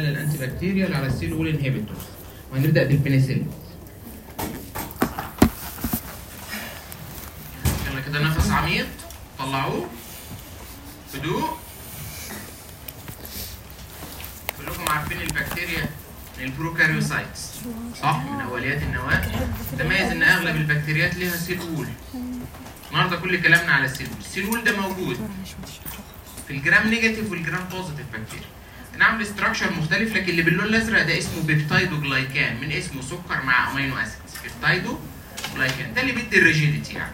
على الانتي بكتيريال على السيل وول انهبيتورز وهنبدا بالبنسلين يلا كده نفس عميق طلعوه هدوء كلكم عارفين البكتيريا البروكاريوسايتس صح من اوليات النواه تميز ان اغلب البكتيريات ليها سيل وول النهارده كل كلامنا على السيل وول السيل وول ده موجود في الجرام نيجاتيف والجرام بوزيتيف بكتيريا نعمل استراكشر مختلف لكن اللي باللون الازرق ده اسمه بيبتايدو جلايكان من اسمه سكر مع امينو اسيدز بيبتايدو جلايكان ده اللي بيدي الريجيديتي يعني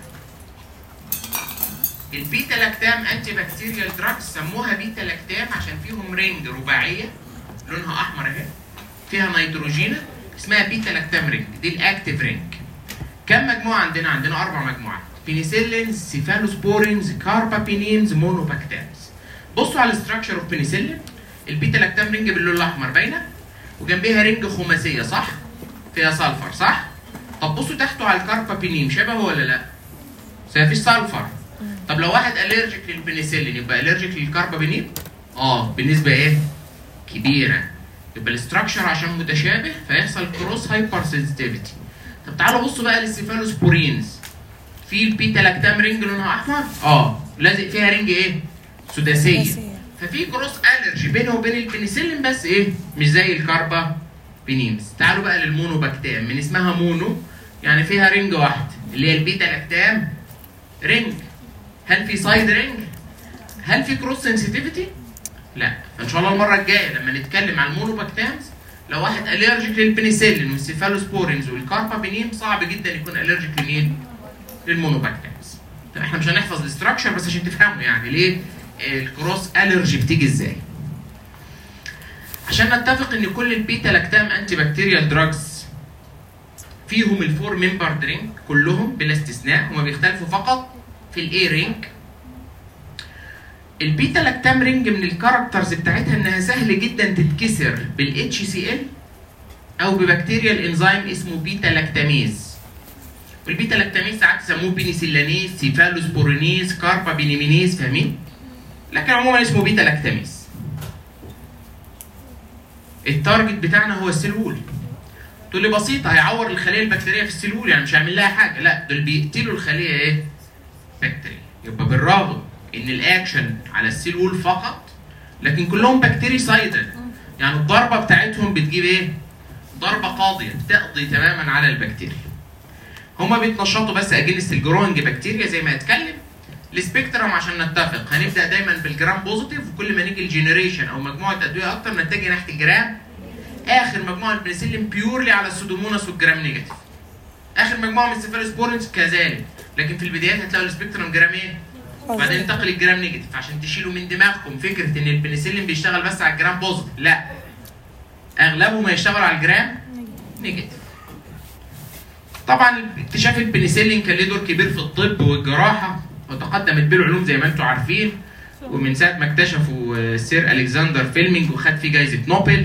البيتا لاكتام انتي بكتيريال دراجز سموها بيتا لاكتام عشان فيهم رينج رباعيه لونها احمر اهي فيها نيتروجين اسمها بيتا لاكتام رينج دي الاكتيف رينج كم مجموعه عندنا عندنا اربع مجموعات بينيسيلينز سيفالوسبورينز كاربابينينز مونوباكتامز بصوا على الاستراكشر اوف بينيسيلين البيتا لاكتام رينج باللون الاحمر باينه وجنبها رينج خماسيه صح فيها سلفر صح طب بصوا تحته على الكاربابينين شبهه ولا لا بس مفيش سلفر طب لو واحد الرجيك للبنسلين يبقى الرجيك للكاربابينين اه بنسبه ايه كبيره يبقى الاستراكشر عشان متشابه فيحصل كروس هايبر سنسيتيفيتي طب تعالوا بصوا بقى للسيفالوسبورينز في البيتا لاكتام رينج لونها احمر اه لازق فيها رينج ايه سداسيه ففي كروس الرجي بينه وبين البنسلين بس ايه مش زي الكاربا بينيمز تعالوا بقى للمونوباكتام من اسمها مونو يعني فيها رينج واحد اللي هي البيتا لاكتام رينج هل في سايد رينج هل في كروس سنسيتيفيتي لا فان شاء الله المره الجايه لما نتكلم عن المونوباكتامز لو واحد الرجيك للبنسلين والسيفالوسبورينز والكاربابينيم صعب جدا يكون الرجيك لمين للمونوباكتامز طب احنا مش هنحفظ الاستراكشر بس عشان تفهموا يعني ليه الكروس الرجي بتيجي ازاي عشان نتفق ان كل البيتا لاكتام انتي بكتيريال دراجز فيهم الفور ممبر درينك كلهم بلا استثناء هما بيختلفوا فقط في الاي رينج البيتا لاكتام رينج من الكاركترز بتاعتها انها سهل جدا تتكسر بالاتش سي ال او ببكتيريال انزيم اسمه بيتا لاكتاميز والبيتا لاكتاميز ساعات يسموه بينيسيلانيز سيفالوسبورينيز كاربا بينيمينيز فاهمين؟ لكن عموما اسمه بيتا لاكتاميز التارجت بتاعنا هو السيل وول تقول لي بسيطه هيعور الخليه البكتيريه في السيل وول يعني مش هيعمل لها حاجه لا دول بيقتلوا الخليه ايه؟ بكتيريا يبقى بالرغم ان الاكشن على السيل وول فقط لكن كلهم بكتيري سايدد يعني الضربه بتاعتهم بتجيب ايه؟ ضربه قاضيه بتقضي تماما على البكتيريا هما بيتنشطوا بس اجينست الجروينج بكتيريا زي ما هتكلم السبيكترم عشان نتفق هنبدا دايما بالجرام بوزيتيف وكل ما نيجي الجنريشن او مجموعه ادويه اكتر نتجه ناحيه الجرام اخر مجموعه البنسلين بيورلي على السودوموناس والجرام نيجاتيف اخر مجموعه من السيفالوسبورينز كذلك لكن في البدايات هتلاقوا السبيكترم جرام ايه؟ وبعدين ينتقل الجرام نيجاتيف عشان تشيلوا من دماغكم فكره ان البنسلين بيشتغل بس على الجرام بوزيتيف لا اغلبهم هيشتغل على الجرام نيجاتيف طبعا اكتشاف البنسلين كان له دور كبير في الطب والجراحه وتقدمت به العلوم زي ما انتم عارفين ومن ساعه ما اكتشفوا سير الكسندر فيلمينج وخد فيه جائزه نوبل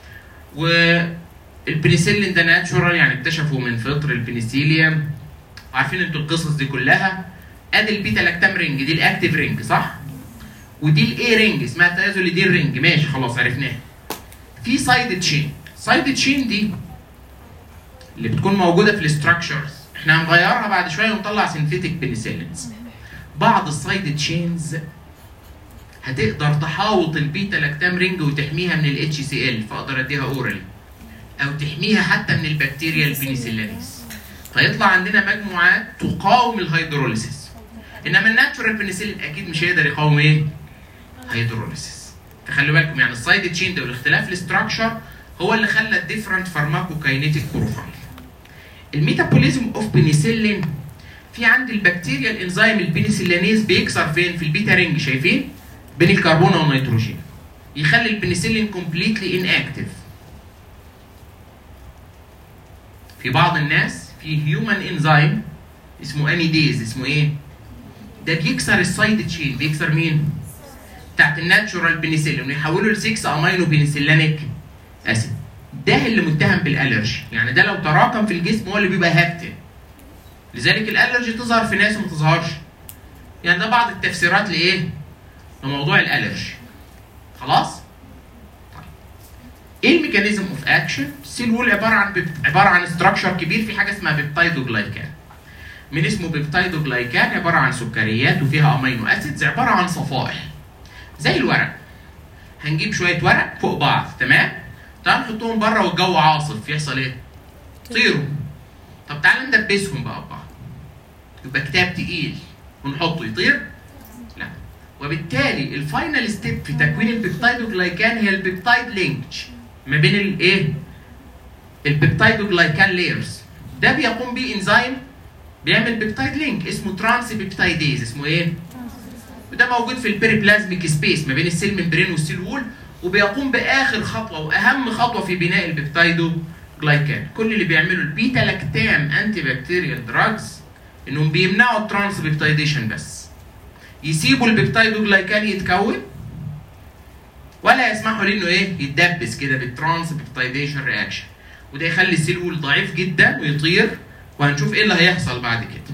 والبنسلين ده ناتشورال يعني اكتشفوا من فطر البنسيليوم عارفين انتوا القصص دي كلها ادي البيتا لاكتام رينج دي الاكتيف رينج صح ودي الاي رينج اسمها تازوليدين رينج ماشي خلاص عرفناها في سايد تشين سايد تشين دي اللي بتكون موجوده في الاستراكشرز احنا هنغيرها بعد شويه ونطلع سينثيتك بنسلينز بعض السايد تشينز هتقدر تحاوط البيتا لاكتام رينج وتحميها من الاتش سي ال فاقدر اديها اورالي او تحميها حتى من البكتيريا البنسلينيز فيطلع عندنا مجموعات تقاوم الهيدروليسيس انما الناتشورال بنسلين اكيد مش هيقدر يقاوم ايه؟ هيدروليسيس فخلي بالكم يعني السايد تشين ده والاختلاف الاستراكشر هو اللي خلى الديفرنت فارماكوكاينيتيك بروفايل الميتابوليزم اوف بنسلين في عند البكتيريا الانزيم البنسلينيز بيكسر فين؟ في البيتا رينج شايفين؟ بين الكربون والنيتروجين يخلي البنسلين كومبليتلي ان اكتف في بعض الناس في هيومن انزيم اسمه انيديز اسمه ايه؟ ده بيكسر السايد تشين بيكسر مين؟ بتاعت الناتشورال بنسلين ويحوله ل 6 امينو بنسلينيك اسيد ده اللي متهم بالالرجي يعني ده لو تراكم في الجسم هو اللي بيبقى هابتن لذلك الالرجي تظهر في ناس وما تظهرش يعني ده بعض التفسيرات لايه؟ لموضوع الالرجي خلاص؟ طيب. ايه الميكانيزم اوف اكشن؟ السيل وول عباره عن بيب... عباره عن ستراكشر كبير في حاجه اسمها بيبتايدوجلايكان من اسمه بيبتايدوجلايكان عباره عن سكريات وفيها امينو اسيدز عباره عن صفائح زي الورق هنجيب شويه ورق فوق بعض تمام؟ تعال نحطهم بره والجو عاصف يحصل ايه؟ طيروا طب تعال ندبسهم بقى ببعض يبقى كتاب تقيل ونحطه يطير؟ لا وبالتالي الفاينل ستيب في تكوين البيبتايدوجلايكان هي البيبتايد لينكج ما بين الايه؟ البيبتايدوجلايكان لايرز ده بيقوم بيه انزيم بيعمل بيبتايد لينك اسمه ترانس بيبتايديز اسمه ايه؟ وده موجود في البيريبلازميك سبيس ما بين السيل ممبرين والسيل وول وبيقوم باخر خطوه واهم خطوه في بناء البيبتايدو جلايكان كل اللي بيعملوا البيتا لاكتام انتي بكتيريال دراجز انهم بيمنعوا الترانس بيبتايديشن بس يسيبوا البيبتايدو جلايكان يتكون ولا يسمحوا ليه انه ايه يتدبس كده بالترانس بيبتايديشن رياكشن وده يخلي السيل وول ضعيف جدا ويطير وهنشوف ايه اللي هيحصل بعد كده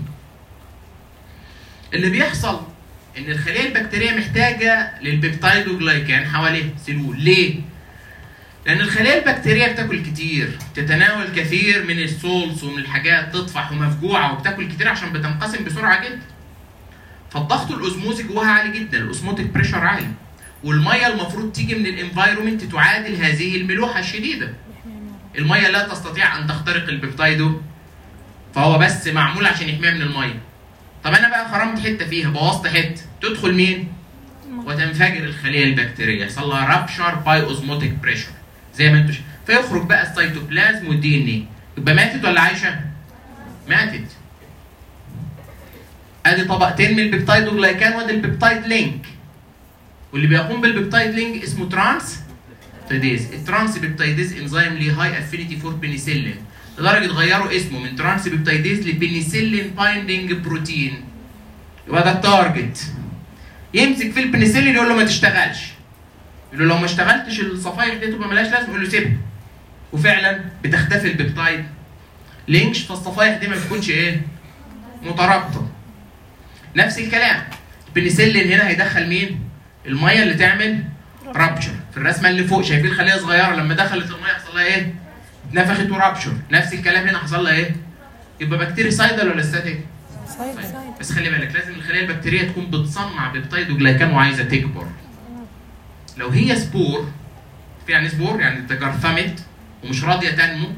اللي بيحصل ان الخليه البكتيريه محتاجه للبيبتايدوجلايكان حواليها سيلول ليه لان الخليه البكتيريه بتاكل كتير تتناول كثير من السولز ومن الحاجات تطفح ومفجوعه وبتاكل كتير عشان بتنقسم بسرعه جدا فالضغط الاوزموزي جواها عالي جدا الاوزموتيك بريشر عالي والميه المفروض تيجي من الانفايرومنت تعادل هذه الملوحه الشديده الميه لا تستطيع ان تخترق البيبتايدو فهو بس معمول عشان يحميها من الميه طب انا بقى خرمت حته فيها بوظت حته تدخل مين وتنفجر الخليه البكتيريه يحصل لها رابشر باي اوزموتيك بريشر زي ما انتم شايفين فيخرج بقى السيتوبلازم والدي ان ايه يبقى ماتت ولا عايشه ماتت ادي طبقتين من البيبتايدوجلايكان وادي البيبتايد لينك واللي بيقوم بالبيبتايد لينك اسمه ترانس بيبتايديز الترانس بيبتايديز انزيم ليه هاي افينيتي فور بنسلين لدرجه غيروا اسمه من ترانس بيبتايديز لبنسلين بايندينج بروتين يبقى ده التارجت يمسك في البنسلين يقول له ما تشتغلش يقول له لو ما اشتغلتش الصفايح دي تبقى ملهاش لازمه يقول له سيبها وفعلا بتختفي البيبتايد لينكش فالصفايح دي ما بتكونش ايه مترابطه نفس الكلام البنسلين هنا هيدخل مين الميه اللي تعمل رابشر في الرسمه اللي فوق شايفين خليه صغيره لما دخلت الميه يحصل لها ايه اتنفخت ورابشر نفس الكلام هنا حصل لها ايه يبقى بكتيري سايدل ولا ستاتيك صايد طيب. صايد بس خلي بالك لازم الخليه البكتيريه تكون بتصنع بيبتايدوجلايكان وعايزه تكبر لو هي سبور في يعني سبور يعني تجرثمت ومش راضيه تنمو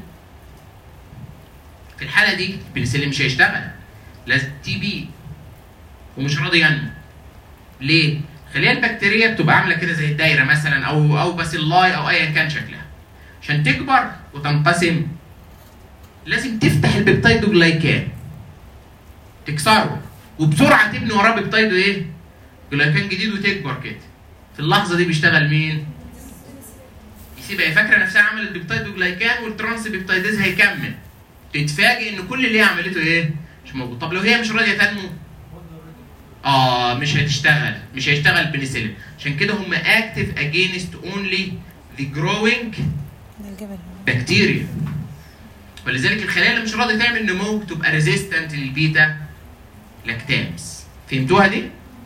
في الحاله دي البنسلين مش هيشتغل لازم تي بي ومش راضي ينمو ليه؟ الخليه البكتيريه بتبقى عامله كده زي الدايره مثلا او او باسيلاي او ايا كان شكلها عشان تكبر وتنقسم لازم تفتح البيبتايدوجلايكان تكسره وبسرعه تبني وراه بيبتايدو ايه؟ جلايكان جديد وتكبر كده في اللحظه دي بيشتغل مين؟ يسيبها هي فاكره نفسها عملت بيبتايدوجلايكان والترانس بيبتايديز هيكمل تتفاجئ ان كل اللي هي عملته ايه؟ مش موجود طب لو هي مش راضيه تنمو اه مش هتشتغل مش هيشتغل بنسلين عشان كده هم اكتف اجينست اونلي ذا جروينج ده الجبل بكتيريا ولذلك الخلايا اللي مش راضيه تعمل نمو تبقى ريزيستنت للبيتا لاكتامز فهمتوها دي؟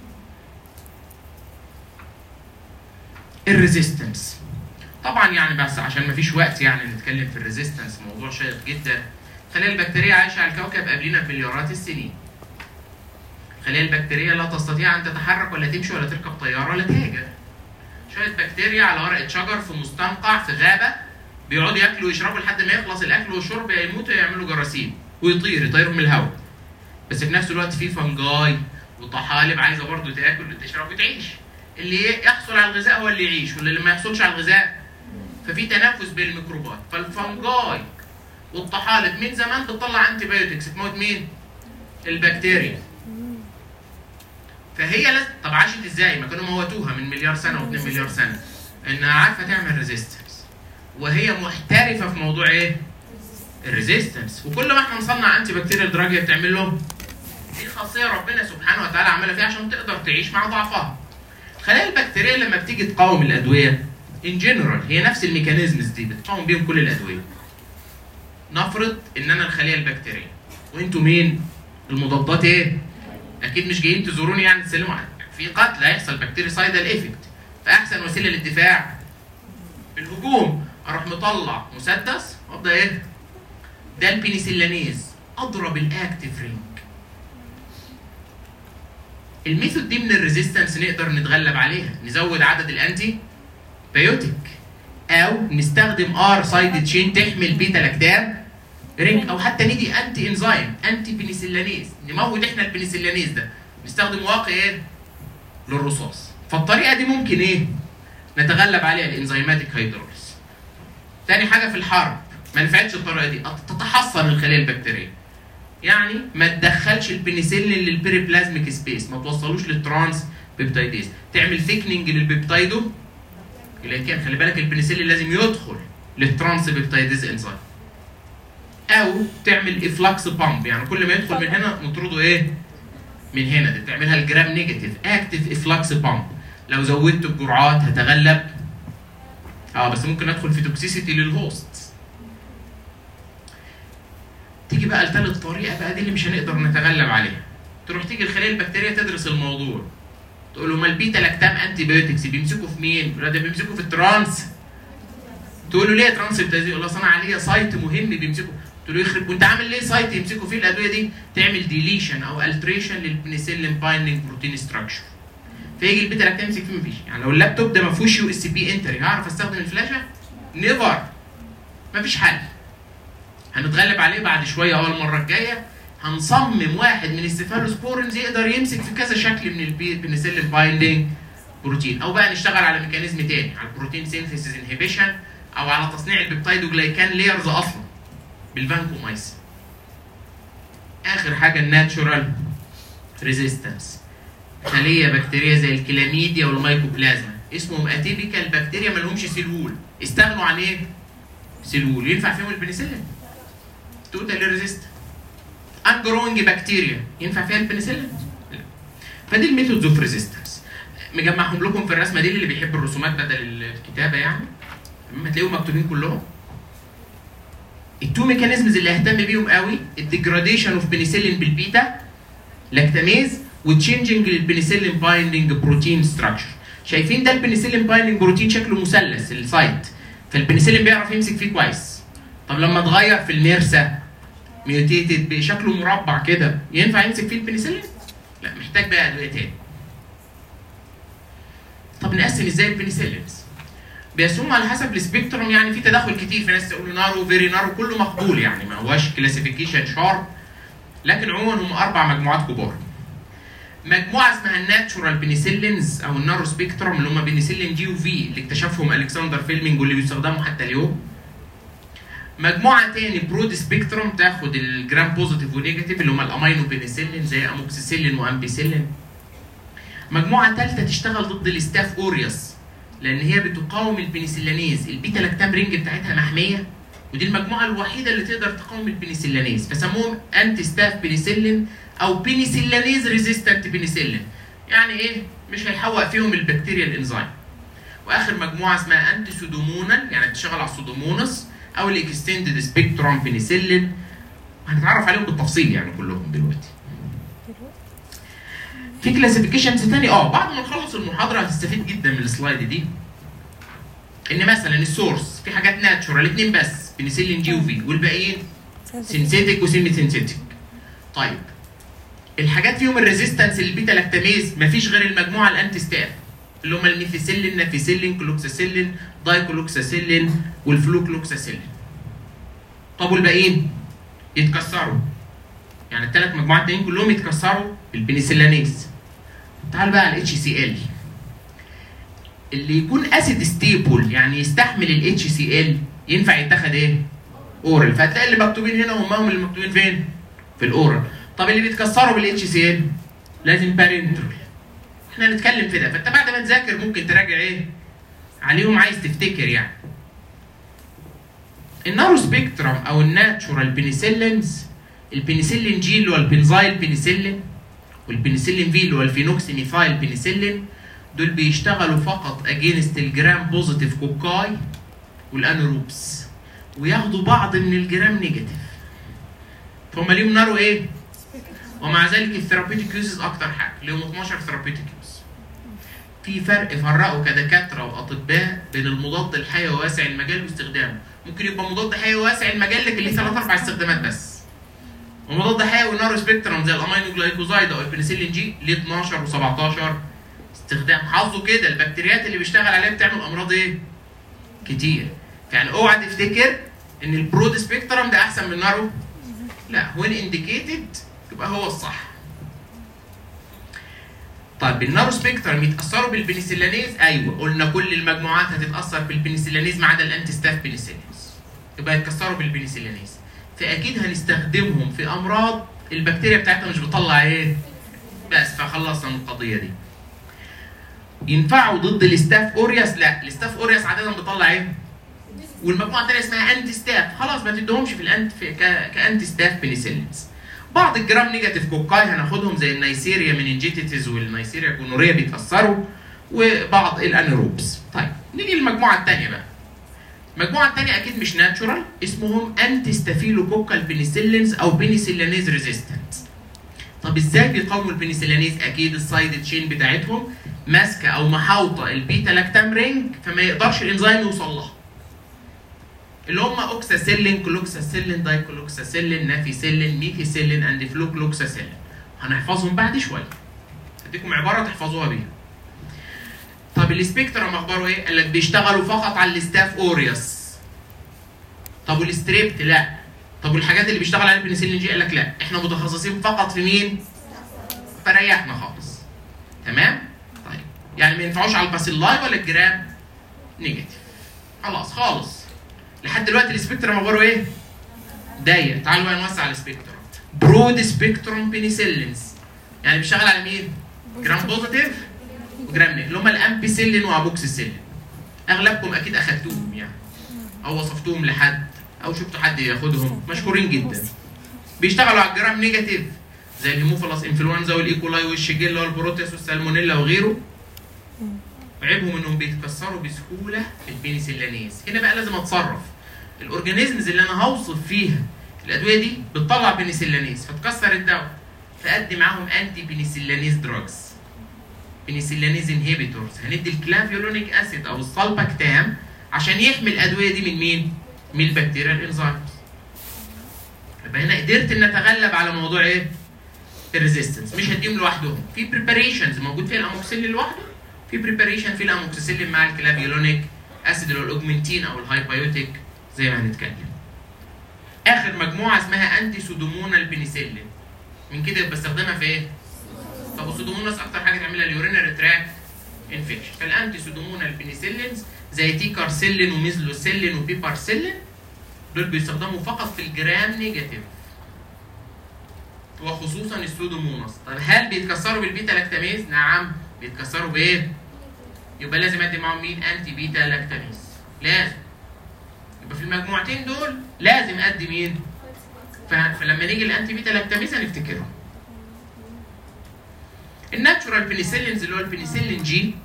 الريزيستنس طبعا يعني بس عشان مفيش وقت يعني نتكلم في الريزيستنس موضوع شيق جدا الخلايا البكتيريه عايشه على الكوكب قبلنا بمليارات السنين الخلايا البكتيريه لا تستطيع ان تتحرك ولا تمشي ولا تركب طياره ولا تهاجر شويه بكتيريا على ورقه شجر في مستنقع في غابه بيقعدوا ياكلوا ويشربوا لحد ما يخلص الاكل والشرب يا يموتوا يا يعملوا جراثيم ويطير يطيرهم من الهواء بس في نفس الوقت في فنجاي وطحالب عايزه برضه تاكل وتشرب وتعيش اللي يحصل على الغذاء هو اللي يعيش واللي ما يحصلش على الغذاء ففي تنافس بين الميكروبات فالفنجاي والطحالب من زمان بتطلع انتي بايوتكس تموت مين؟ البكتيريا فهي لازم طب عاشت ازاي؟ ما كانوا موتوها من مليار سنه و2 مليار سنه انها عارفه تعمل ريزيستنس وهي محترفه في موضوع ايه؟ الريزيستنس وكل ما احنا نصنع انتي بكتيريال دراج هي بتعمل له دي خاصيه ربنا سبحانه وتعالى عملها فيها عشان تقدر تعيش مع ضعفها. الخلايا البكتيريه لما بتيجي تقاوم الادويه ان جنرال هي نفس الميكانيزمز دي بتقاوم بيهم كل الادويه. نفرض ان انا الخليه البكتيريه وانتوا مين؟ المضادات ايه؟ اكيد مش جايين تزوروني يعني تسلموا علي. في قتل هيحصل بكتيريسايدال ايفكت فاحسن وسيله للدفاع الهجوم اروح مطلع مسدس وابدا ايه ده البنسلانيز اضرب الاكتيف رينج الميثود دي من الريزيستنس نقدر نتغلب عليها نزود عدد الانتي بايوتيك او نستخدم ار سايد تشين تحمل بيتا لاكتام رينج او حتى ندي انتي انزيم انتي بنسلانيز نموت احنا البنسلانيز ده نستخدم واقي ايه للرصاص فالطريقه دي ممكن ايه نتغلب عليها الانزيماتيك هيدروليس تاني حاجه في الحرب ما نفعتش الطريقه دي تتحصن الخليه البكتيريه يعني ما تدخلش البنسلين للبيريبلازميك سبيس ما توصلوش للترانس بيبتايديز تعمل ثيكنينج للبيبتايدو لكن خلي بالك البنسلين لازم يدخل للترانس بيبتايديز انزيم او تعمل افلاكس بامب يعني كل ما يدخل من هنا نطرده ايه من هنا دي تعملها الجرام نيجاتيف اكتف افلاكس بامب لو زودت الجرعات هتغلب اه بس ممكن ادخل في توكسيسيتي للهوست تيجي بقى لثالث طريقه بقى دي اللي مش هنقدر نتغلب عليها تروح تيجي الخلايا البكتيريه تدرس الموضوع تقول له ما البيتا لاكتام انتي بايوتكس بيمسكوا في مين؟ لا ده بيمسكوا في الترانس تقول له ليه ترانس بتاعي يقول له اصل انا عليا سايت مهم بيمسكوا تقول له يخرب وانت عامل ليه سايت يمسكوا فيه الادويه دي؟ تعمل ديليشن او التريشن للبنسلين بايندنج بروتين ستراكشر فيجي البيتا لاكتام يمسك فيه مفيش يعني لو اللابتوب ده ما فيهوش يو اس بي انتري هعرف استخدم الفلاشه؟ نيفر مفيش حل هنتغلب عليه بعد شويه اول المره الجايه هنصمم واحد من السيفالوسبورنز يقدر يمسك في كذا شكل من البنسلين بايندنج بروتين او بقى نشتغل على ميكانيزم تاني على البروتين سينثيسيس انهبيشن او على تصنيع البيبتايدوجلايكان ليرز اصلا بالفانكومايسين اخر حاجه الناتشورال ريزيستنس خليه بكتيريه زي الكلاميديا والمايكوبلازما اسمهم اتيبيكال بكتيريا ما لهمش سيلول استغنوا عن ايه؟ سيلول ينفع فيهم البنسلين توتالي ريزيست ان جروينج بكتيريا ينفع فيها البنسلين؟ لا فدي الميثودز اوف ريزيستنس مجمعهم لكم في الرسمه دي اللي بيحب الرسومات بدل الكتابه يعني تمام هتلاقيهم مكتوبين كلهم التو ميكانيزمز اللي اهتم بيهم قوي الديجراديشن اوف بنسلين بالبيتا لاكتاميز وتشينجنج للبنسلين بايندنج بروتين ستراكشر شايفين ده البنسلين بايندنج بروتين شكله مثلث السايت فالبنسلين بيعرف يمسك فيه كويس طب لما اتغير في الميرسا ميوتيتد بشكله مربع كده ينفع يمسك فيه البنسلين؟ لا محتاج بقى ادويه تاني. طب نقسم ازاي البنسلينز؟ بيقسمهم على حسب السبيكتروم يعني في تداخل كتير في ناس تقول نارو فيري نارو كله مقبول يعني ما هواش كلاسيفيكيشن شارب لكن عموما هم اربع مجموعات كبار. مجموعه اسمها الناتشورال بنسلينز او النارو سبيكتروم اللي هم بنسلين جي وفي اللي اكتشفهم الكسندر فيلمينج واللي بيستخدموا حتى اليوم. مجموعه تاني برود سبيكتروم تاخد الجرام بوزيتيف ونيجاتيف اللي هم الامينو بنسلين زي اموكسيسيلين وامبيسيلين مجموعه ثالثه تشتغل ضد الاستاف اوريوس لان هي بتقاوم البنسلانيز البيتا لاكتام رينج بتاعتها محميه ودي المجموعه الوحيده اللي تقدر تقاوم البنسلانيز فسموهم انتي ستاف بنسلين او بنسلانيز ريزيستنت بنسلين يعني ايه مش هيحوق فيهم البكتيريا الانزيم واخر مجموعه اسمها انتي سودومونال يعني بتشتغل على السودومونس او الاكستندد سبيكتروم بنسلين هنتعرف عليهم بالتفصيل يعني كلهم دلوقتي في كلاسيفيكيشنز تاني اه بعد ما نخلص المحاضره هتستفيد جدا من السلايد دي ان مثلا السورس في حاجات ناتشورال اتنين بس بنسلين جي وفي والباقيين سينثيتك وسيمي سينثيتك طيب الحاجات فيهم الريزيستنس للبيتا لاكتاميز مفيش غير المجموعه الانتي ستاف اللي هم الميثيسيلين نافيسيلين كلوكساسيلين دايكلوكساسيلين والفلوكلوكساسيلين طب والباقيين يتكسروا يعني الثلاث مجموعات التانيين كلهم يتكسروا بالبنسلانيز تعال بقى على الاتش سي ال اللي يكون اسيد ستيبل يعني يستحمل الاتش سي ال ينفع يتاخد ايه؟ اورال فهتلاقي اللي مكتوبين هنا هم هم اللي مكتوبين فين؟ في الاورال طب اللي بيتكسروا بالاتش سي ال لازم بارنترول احنا هنتكلم في ده فانت بعد ما تذاكر ممكن تراجع ايه؟ عليهم عايز تفتكر يعني النارو سبيكترم او الناتشورال بنسلينز البنسلين جي اللي هو البنزايل بنسلين والبنسلين في اللي هو الفينوكسي ميثايل بنسلين دول بيشتغلوا فقط اجينست الجرام بوزيتيف كوكاي والانروبس وياخدوا بعض من الجرام نيجاتيف فهم ليهم نارو ايه؟ ومع ذلك الثيرابيوتيك يوزز اكتر حاجه ليهم 12 ثيرابيوتيك يوز في فرق فرقوا كدكاتره واطباء بين المضاد الحيوي واسع المجال واستخدامه ممكن يبقى مضاد حيوي واسع المجال لكن ليه ثلاث اربع استخدامات بس ومضاد حيوي نارو سبيكترم زي الامينو جلايكوزايد او البنسلين جي ليه 12 و17 استخدام حظه كده البكتيريات اللي بيشتغل عليها بتعمل امراض ايه؟ كتير يعني اوعى تفتكر ان البرود سبيكترم ده احسن من النارو لا وين انديكيتد يبقى هو الصح طيب النارو سبيكترم يتاثروا بالبنسلينيز ايوه قلنا كل المجموعات هتتاثر بالبنسلينيز ما عدا الانتي ستاف بنسلينيز يبقى يتكسروا بالبنسلينيز فاكيد هنستخدمهم في امراض البكتيريا بتاعتها مش بتطلع ايه بس فخلصنا من القضيه دي ينفعوا ضد الاستاف اورياس لا الاستاف اورياس عاده بتطلع ايه والمجموعه الثانيه اسمها انتي ستاف خلاص ما تديهمش في الانت في ك- كانتي ستاف بنسلينز بعض الجرام نيجاتيف كوكاي هناخدهم زي النيسيريا مننجيتيز والنيسيريا جونوريا بيتاثروا وبعض الانيروبس طيب نيجي للمجموعه الثانيه بقى المجموعه الثانيه اكيد مش ناتشورال اسمهم انتي ستافيلوكوكال بنسلينز او بنسلينيز ريزيستنت طب ازاي بيقاوموا البنسلينيز اكيد السايد تشين بتاعتهم ماسكه او محاوطه البيتا لاكتام رينج فما يقدرش الانزيم يوصل لها اللي هم اوكساسيلين كلوكساسيلين دايكلوكساسيلين نافيسيلين ميثيسيلين اند فلوكلوكساسيلين هنحفظهم بعد شويه اديكم عباره تحفظوها بيها طب السبيكترم اخباره ايه؟ قال لك بيشتغلوا فقط على الستاف اوريوس طب والستريبت لا طب والحاجات اللي بيشتغل عليها البنسلين جي قال لك لا احنا متخصصين فقط في مين؟ فريحنا خالص تمام؟ طيب يعني ما ينفعوش على الباسيلاي ولا الجرام نيجاتيف خلاص خالص لحد دلوقتي السبيكترم اخباره ايه؟ ضيق تعالوا بقى نوسع السبيكترم برود سبيكتروم بنسلينز يعني بيشتغل على مين؟ جرام بوزيتيف وجرام نيجاتيف اللي هم الامبيسيلين وابوكسيسيلين اغلبكم اكيد اخدتوهم يعني او وصفتوهم لحد او شفتوا حد ياخدهم مشهورين جدا بيشتغلوا على الجرام نيجاتيف زي الهيموفيلاس انفلونزا والايكولاي والشيجيلا والبروتيس والسالمونيلا وغيره عيبهم انهم بيتكسروا بسهوله البنسلينيز هنا بقى لازم اتصرف الاورجانيزمز اللي انا هوصف فيها الادويه دي بتطلع بنسلينيز فتكسر الدواء فادي معاهم انتي بنسلينيز دراجز بنسلينيز انهبيتورز هندي الكلافيولونيك اسيد او السلباكتام عشان يحمي الادويه دي من مين؟ من البكتيريا الانزيمز يبقى هنا قدرت ان اتغلب على موضوع ايه؟ الريزيستنس مش هديهم لوحدهم في بريباريشنز موجود فيها الاموكسيلين لوحده في بريباريشن في الاموكسيسيلين مع الكلافيولونيك اسيد اللي هو الاوجمنتين او الهايبايوتيك زي ما هنتكلم اخر مجموعه اسمها انتي سودومونال بنسلين من كده يبقى استخدمها في ايه؟ طب السودوموناس اكتر حاجه تعملها اليورينري تراك انفكشن فالانتي سودومونال بنسلينز زي تيكارسيلين وميزلوسيلين وبيبارسيلين دول بيستخدموا فقط في الجرام نيجاتيف وخصوصا السودوموناس طب هل بيتكسروا بالبيتا لاكتاميز؟ نعم بيتكسروا بايه؟ يبقى لازم ادي معاهم مين؟ انتي بيتا لاكتاميز لازم يبقى في المجموعتين دول لازم ادي مين؟ ف- فلما نيجي الانتي بيتا لاكتاميز هنفتكرهم الناتشورال بنسلينز اللي هو البنسلين جي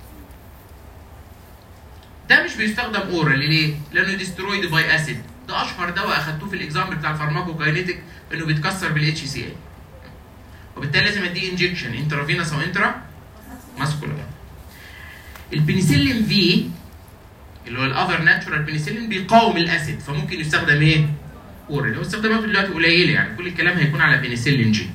ده مش بيستخدم اورال ليه؟ لانه ديسترويد باي اسيد ده اشهر دواء اخدتوه في الاكزامبل بتاع الفارماكوكاينيتيك انه بيتكسر بالاتش سي ال وبالتالي لازم اديه انجكشن انترافينوس او انترا ماسكولار البنسلين في اللي هو الاذر ناتشورال بنسلين بيقاوم الاسيد فممكن يستخدم ايه؟ اورال هو استخداماته دلوقتي قليله يعني كل الكلام هيكون على بنسلين جي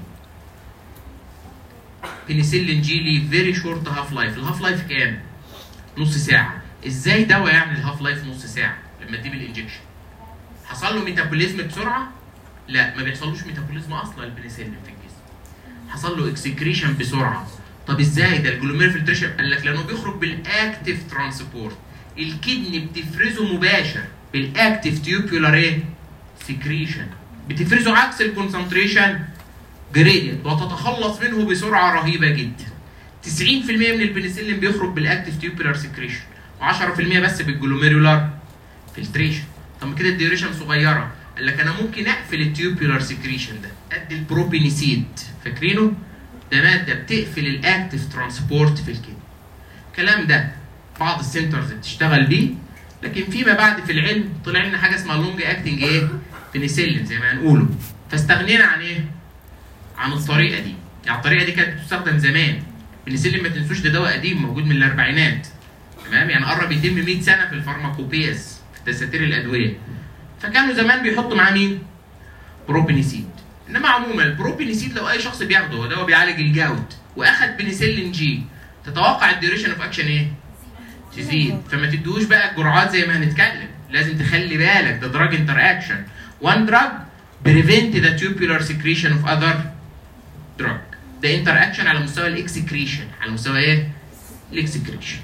بنسلين جي ليه فيري شورت هاف لايف الهاف لايف كام؟ نص ساعه ازاي دواء يعمل الهاف لايف نص ساعه لما تديه بالانجكشن حصل له ميتابوليزم بسرعه لا ما بيحصلوش ميتابوليزم اصلا البنسلين في الجسم حصل له اكسكريشن بسرعه طب ازاي ده الجلومير فلتريشن قال لك لانه بيخرج بالاكتيف ترانسبورت الكدني بتفرزه مباشر بالاكتيف تيوبولار ايه سكريشن بتفرزه عكس الكونسنتريشن جريدينت وتتخلص منه بسرعه رهيبه جدا 90% من البنسلين بيخرج بالاكتيف تيوبولار سكريشن و10% بس بالجلوميرولار فلتريشن طب ما كده الديوريشن صغيره قال لك انا ممكن اقفل التيوبولار سكريشن ده ادي البروبينيسيد فاكرينه ده ماده بتقفل الاكتيف ترانسبورت في الكدني الكلام ده بعض السنترز بتشتغل بيه لكن فيما بعد في العلم طلع لنا حاجه اسمها لونج اكتنج ايه بنسلين زي ما هنقوله فاستغنينا عن ايه عن الطريقه دي يعني الطريقه دي كانت بتستخدم زمان البنسلين ما تنسوش ده دواء قديم موجود من الاربعينات تمام يعني قرب يتم 100 سنه في الفارماكوبياس في دساتير الادويه فكانوا زمان بيحطوا معاه مين؟ بروبينيسيد انما عموما البروبينيسيد لو اي شخص بياخده هو دواء بيعالج الجاوت واخد بنسلين جي تتوقع الديوريشن اوف اكشن ايه؟ تزيد فما تدوش بقى الجرعات زي ما هنتكلم لازم تخلي بالك ده دراج انتر اكشن وان دراج بريفنت ذا tubular secretion of other drug ده انتر اكشن على مستوى الاكسكريشن على مستوى ايه؟ الاكسكريشن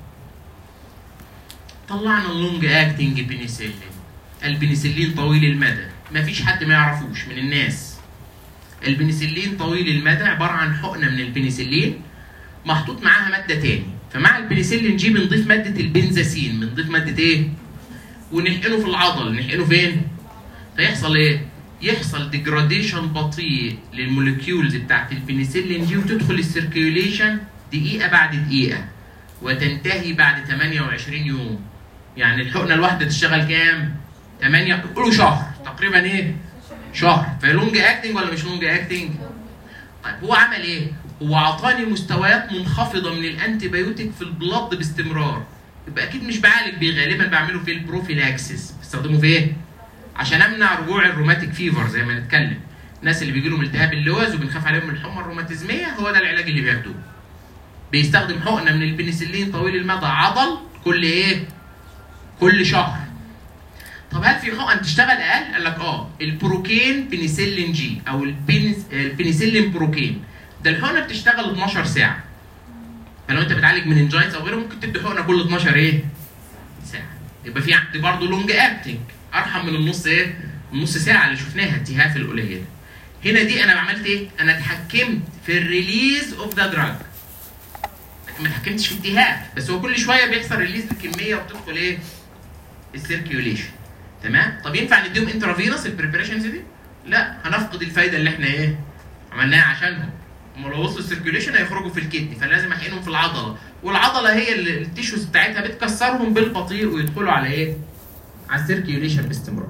طلعنا اللونج اكتنج بنسلين البنسلين طويل المدى مفيش حد ما يعرفوش من الناس البنسلين طويل المدى عباره عن حقنه من البنسلين محطوط معاها ماده تاني فمع البنسلين جي بنضيف ماده البنزاسين بنضيف ماده ايه ونحقنه في العضل نحقنه فين فيحصل ايه يحصل ديجراديشن بطيء للموليكيولز بتاعت البنسلين جي وتدخل السيركيوليشن دقيقه بعد دقيقه وتنتهي بعد 28 يوم يعني الحقنه الواحده تشتغل كام 8 قولوا شهر تقريبا ايه شهر فلونج اكتنج ولا مش لونج اكتنج طيب هو عمل ايه هو اعطاني مستويات منخفضه من الانتي بايوتيك في البلد باستمرار يبقى اكيد مش بعالج بيه غالبا بعمله في البروفيلاكسس بستخدمه في ايه عشان امنع رجوع الروماتيك فيفر زي ما نتكلم الناس اللي بيجي لهم التهاب اللوز وبنخاف عليهم من الحمى الروماتيزميه هو ده العلاج اللي بياخدوه بيستخدم حقنه من البنسلين طويل المدى عضل كل ايه كل شهر طب هل في حقن تشتغل اقل؟ قال لك اه البروكين بنسلين جي او البنس البنسلين بروكين ده الحقنه بتشتغل 12 ساعه فلو انت بتعالج مننجايتس او غيره ممكن تدي حقنه كل 12 ايه؟ ساعه يبقى في عندي برضه لونج اكتنج ارحم من النص ايه؟ النص ساعه اللي شفناها التهاف القليله هنا دي انا عملت ايه؟ انا اتحكمت في الريليز اوف ذا دراج ما اتحكمتش في التهاف بس هو كل شويه بيحصل ريليز بكميه وبتدخل ايه؟ السيركيوليشن تمام طب ينفع نديهم انترافينوس البريبريشنز دي لا هنفقد الفايده اللي احنا ايه عملناها عشانهم هم لو وصلوا السيركيوليشن هيخرجوا في الكدني فلازم احقنهم في العضله والعضله هي اللي التيشوز بتاعتها بتكسرهم بالبطيء ويدخلوا على ايه على السيركيوليشن باستمرار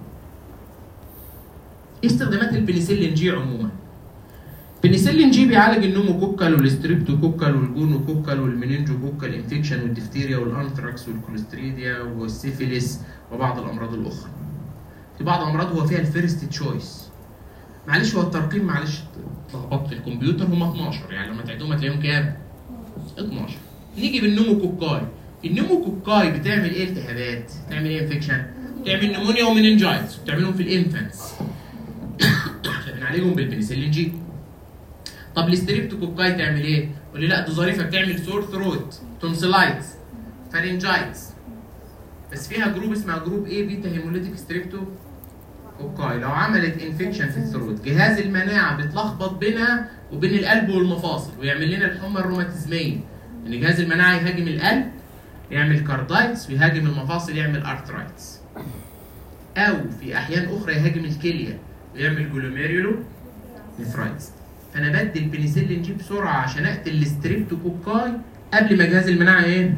ايه استخدامات البنسلين جي عموما البنسلين جي بيعالج النوموكوكال والستريبتوكوكال والجونوكوكال والمننجوكوكال انفكشن والدفتيريا والانثراكس والكوليستريديا والسيفيليس وبعض الامراض الاخرى. في بعض الامراض هو فيها الفيرست تشويس. معلش هو الترقيم معلش اتلخبطت في الكمبيوتر هم 12 يعني لما تعدهم هتلاقيهم كام؟ 12. نيجي بالنوموكوكاي. النوموكوكاي بتعمل ايه التهابات؟ بتعمل ايه انفكشن؟ بتعمل نمونيا ومننجايتس بتعملهم في الانفانتس. عشان بنعالجهم بالبنسلين جي. طب الستريبتوكوكاي تعمل ايه؟ قول لي لا دي ظريفه بتعمل سور ثروت تونسلايتس فارنجايتس بس فيها جروب اسمها جروب ايه بيتا هيموليتيك ستريبتوكوكاي لو عملت انفكشن في الثروت جهاز المناعه بيتلخبط بينها وبين القلب والمفاصل ويعمل لنا الحمى الروماتيزميه ان جهاز المناعه يهاجم القلب يعمل كاردايتس ويهاجم المفاصل يعمل ارثرايتس او في احيان اخرى يهاجم الكليه ويعمل جلوميريولو نفرايتس فانا بدي البنسلين جي بسرعه عشان اقتل الستريبتوكوكاي قبل ما جهاز المناعه ايه؟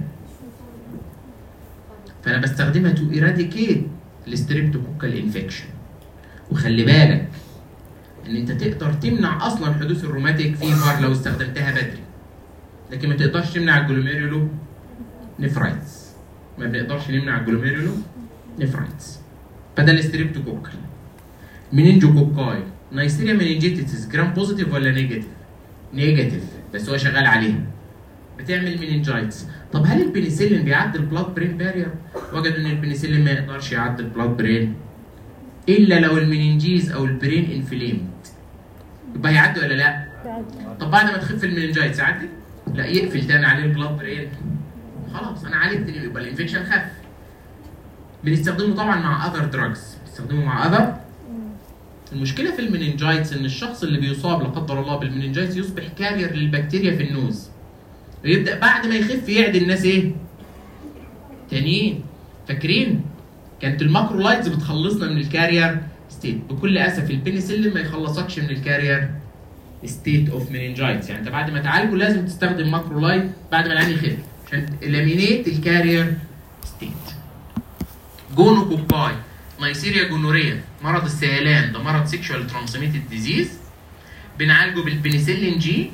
فانا بستخدمها تو ايراديكيت الستريبتوكوكال انفكشن وخلي بالك ان انت تقدر تمنع اصلا حدوث الروماتيك فيفر لو استخدمتها بدري لكن ما تقدرش تمنع الجلوميريولو نفرايتس ما بنقدرش نمنع الجلوميريولو نفرايتس فده الستريبتوكوكال مننجوكوكاي نايسيريا مننجيتس جرام بوزيتيف ولا نيجاتيف؟ نيجاتيف بس هو شغال عليها بتعمل مننجايتس طب هل البنسلين بيعدي البلاد برين بارير؟ وجدوا ان البنسلين ما يقدرش يعدي البلاد برين الا لو المننجيز او البرين انفليمد يبقى هيعدي ولا لا؟ طب بعد ما تخف المننجايتس يعدي؟ لا يقفل تاني عليه البلاد برين خلاص انا عالجت يبقى الانفكشن خف بنستخدمه طبعا مع اذر دراجز بنستخدمه مع اذر المشكله في المننجايتس ان الشخص اللي بيصاب لا قدر الله بالمننجايتس يصبح كارير للبكتيريا في النوز ويبدا بعد ما يخف يعدي الناس ايه؟ تانيين فاكرين؟ كانت الماكرولايتس بتخلصنا من الكارير ستيت بكل اسف البنسلين ما يخلصكش من الكارير ستيت اوف مننجايتس يعني انت بعد ما تعالجه لازم تستخدم ماكرولايت بعد ما العين يخف عشان الامينيت الكارير ستيت جونوكوكاي نيسيريا جونوريا مرض السيلان ده مرض سيكشوال ترانسميتد ديزيز بنعالجه بالبنسلين جي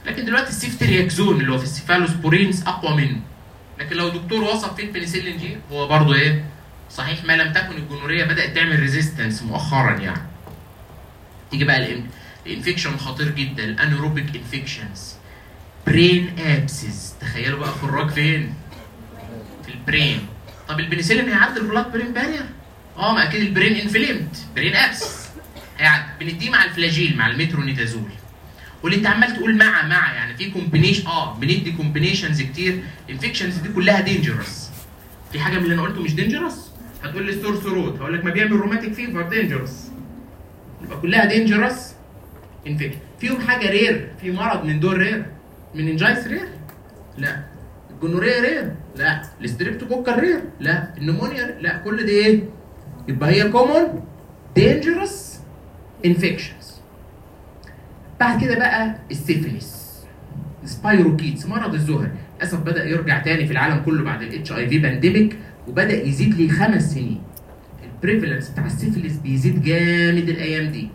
لكن دلوقتي السيفترياكزون اللي هو في السيفالوسبورينز اقوى منه لكن لو دكتور وصف فيه البنسلين جي هو برضه ايه صحيح ما لم تكن الجنوريه بدات تعمل ريزيستنس مؤخرا يعني تيجي بقى الإن- الانفكشن خطير جدا الانيروبيك انفكشنز برين ابسز تخيلوا بقى خراج فين في البرين طب البنسلين هيعدي البلاد برين بارير اه ما اكيد البرين انفليمت برين ابس هيعدي بنديه مع الفلاجيل مع المترونيدازول واللي انت عمال تقول مع مع يعني في كومبينيشن اه بندي كومبينيشنز كتير الانفكشنز دي كلها دينجرس في حاجه من اللي انا قلته مش دينجرس هتقول لي ستور ثروت هقول لك ما بيعمل روماتيك فيفر دينجرس يبقى كلها دينجرس انفكشن فيهم حاجه رير في مرض من دول رير من انجايس رير لا الجونوريا رير لا الاستريبتوكوكال رير لا النمونيا رير. لا كل ده ايه يبقى هي كومون دينجرس انفكشنز بعد كده بقى السيفيليس سبايروكيتس مرض الزهر للاسف بدا يرجع تاني في العالم كله بعد الاتش اي في بانديميك وبدا يزيد لي خمس سنين البريفالنس بتاع السيفيليس بيزيد جامد الايام دي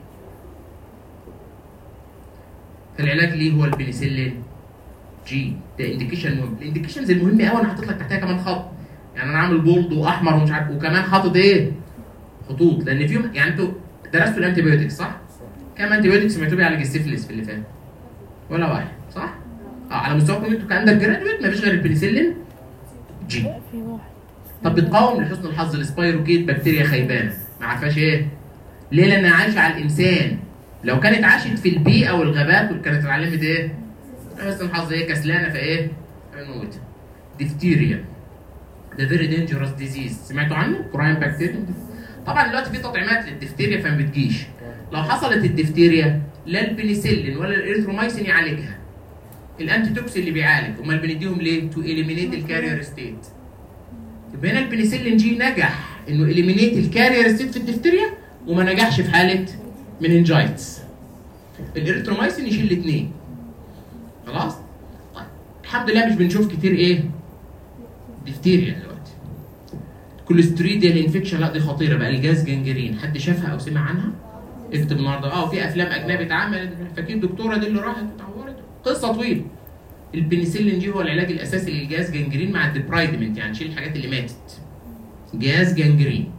فالعلاج ليه هو البنسلين جي ده انديكيشن مهم الانديكيشنز المهم قوي انا حاطط لك تحتها كمان خط يعني انا عامل بولد واحمر ومش عارف وكمان حاطط ايه خطوط لان فيهم يعني انتوا درستوا الانتي بايوتكس صح؟ كام انتي بايوتكس سمعتوا بيعالج السيفلس في اللي فات؟ ولا واحد صح؟ اه على مستواكم انتوا كاندر جرادويت مفيش غير البنسلين جي في واحد طب بتقاوم لحسن الحظ السبايروكيت بكتيريا خيبانه ما عارفاش ايه؟ ليه؟ لانها عايشه على الانسان لو كانت عاشت في البيئه والغابات كانت اتعلمت ايه؟ حسن الحظ هي كسلانه فايه؟ هنموت ديفتيريا ده فيري دينجرس ديزيز سمعتوا عنه؟ كراين بكتيريا طبعا دلوقتي في تطعيمات للدفتيريا فما بتجيش لو حصلت الدفتيريا لا البنسلين ولا الاريثرومايسين يعالجها الانتي توكس اللي بيعالج امال بنديهم ليه؟ تو اليمينيت الكارير ستيت يبقى هنا البنسلين جي نجح انه اليمينيت الكارير ستيت في الدفتيريا وما نجحش في حاله مننجايتس الاريثرومايسين يشيل الاثنين خلاص طيب الحمد لله مش بنشوف كتير ايه دفتيريا دلوقتي كوليستريديال انفكشن لا دي خطيره بقى الجاز جنجرين حد شافها او سمع عنها اكتب النهارده اه في افلام اجنبي اتعملت فاكرين الدكتوره دي اللي راحت واتعورت قصه طويله البنسلين جي هو العلاج الاساسي للجاز جنجرين مع الديبرايدمنت يعني نشيل الحاجات اللي ماتت جاز جنجرين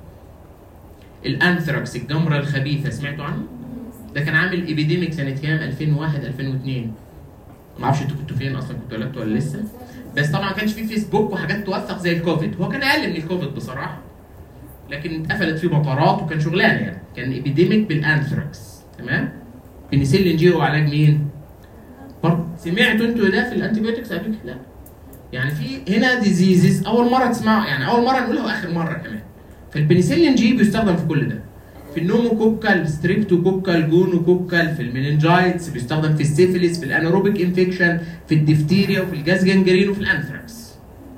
الانثراكس الجمره الخبيثه سمعتوا عنه ده كان عامل ايبيديميك سنه كام 2001 2002 ما اعرفش انتوا كنتوا فين اصلا كنتوا ولدتوا ولا لسه بس طبعا ما كانش في فيسبوك وحاجات توثق زي الكوفيد هو كان اقل من الكوفيد بصراحه لكن اتقفلت فيه مطارات وكان شغلانه يعني كان ايبيديميك بالانثراكس تمام بنسلين جي هو علاج مين؟ برضه سمعتوا انتوا ده في الانتيبيوتكس قبل كده؟ لا يعني في هنا ديزيزز اول مره تسمعوا يعني اول مره نقولها واخر مره كمان فالبنسلين جي بيستخدم في كل ده في النوموكوكال ستريبتوكوكال جونوكوكال في المننجايتس بيستخدم في السيفيليس في الانيروبيك انفكشن في الدفتيريا وفي الجاز جنجرين وفي الانثراكس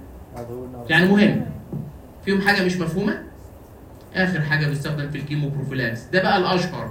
يعني مهم فيهم حاجه مش مفهومه اخر حاجه بيستخدم في الكيمو بروفيلاكس ده بقى الاشهر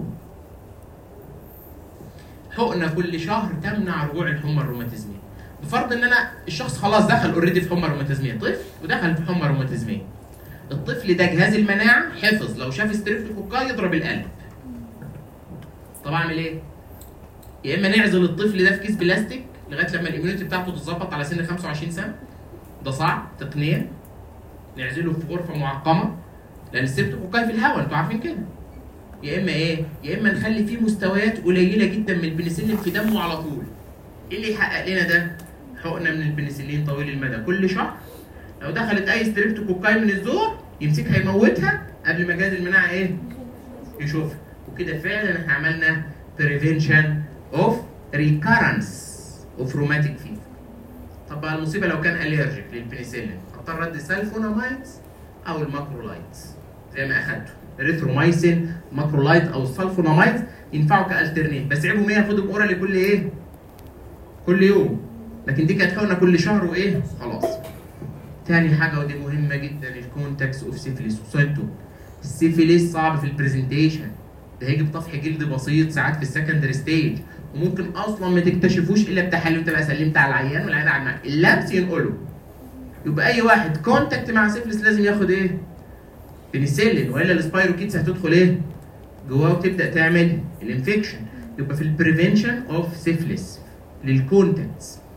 حقنه كل شهر تمنع رجوع الحمى الروماتيزميه بفرض ان انا الشخص خلاص دخل اوريدي في حمى روماتيزميه طفل ودخل في حمى روماتيزميه الطفل ده جهاز المناعه حفظ لو شاف ستريبتوكوكاي يضرب القلب طب اعمل ايه؟ يا اما نعزل الطفل ده في كيس بلاستيك لغايه لما الاميونيتي بتاعته تتظبط على سن 25 سنه ده صعب تقنيا نعزله في غرفه معقمه لان الستريبتوكوكاي في الهواء انتوا عارفين كده يا اما ايه؟ يا اما نخلي فيه مستويات قليله جدا من البنسلين في دمه على طول. ايه اللي يحقق لنا ده؟ حقنه من البنسلين طويل المدى كل شهر لو دخلت اي ستريبتوكوكاي من الزور يمسكها يموتها قبل ما جهاز المناعه ايه؟ يشوفها وكده فعلا احنا عملنا prevention of recurrence of rheumatic fever. طب بقى المصيبه لو كان الرجيك للبنسلين اضطر ادي سلفونامايدز او الماكرولايتس زي ما اخدته اريثرومايسين ماكرولايت او السلفونامايد ينفعوا كالترنيت بس عيبهم ايه ياخدهم اورالي كل ايه؟ كل يوم لكن دي كانت حقنه كل شهر وايه؟ خلاص. تاني حاجه ودي مهمه جدا الكونتاكس اوف سيفيليس وصلته السيفيليس صعب في البرزنتيشن ده هيجي بطفح جلد بسيط ساعات في السكندري ستيج وممكن اصلا ما تكتشفوش الا بتحاليل تبقى سلمت على العيان والعيان قاعد معاك اللمس ينقله يبقى اي واحد كونتاكت مع سيفيليس لازم ياخد ايه؟ بنسلين والا السبايروكيتس هتدخل ايه؟ جواه وتبدا تعمل الانفكشن يبقى في البريفنشن اوف سيفلس للكونتنتس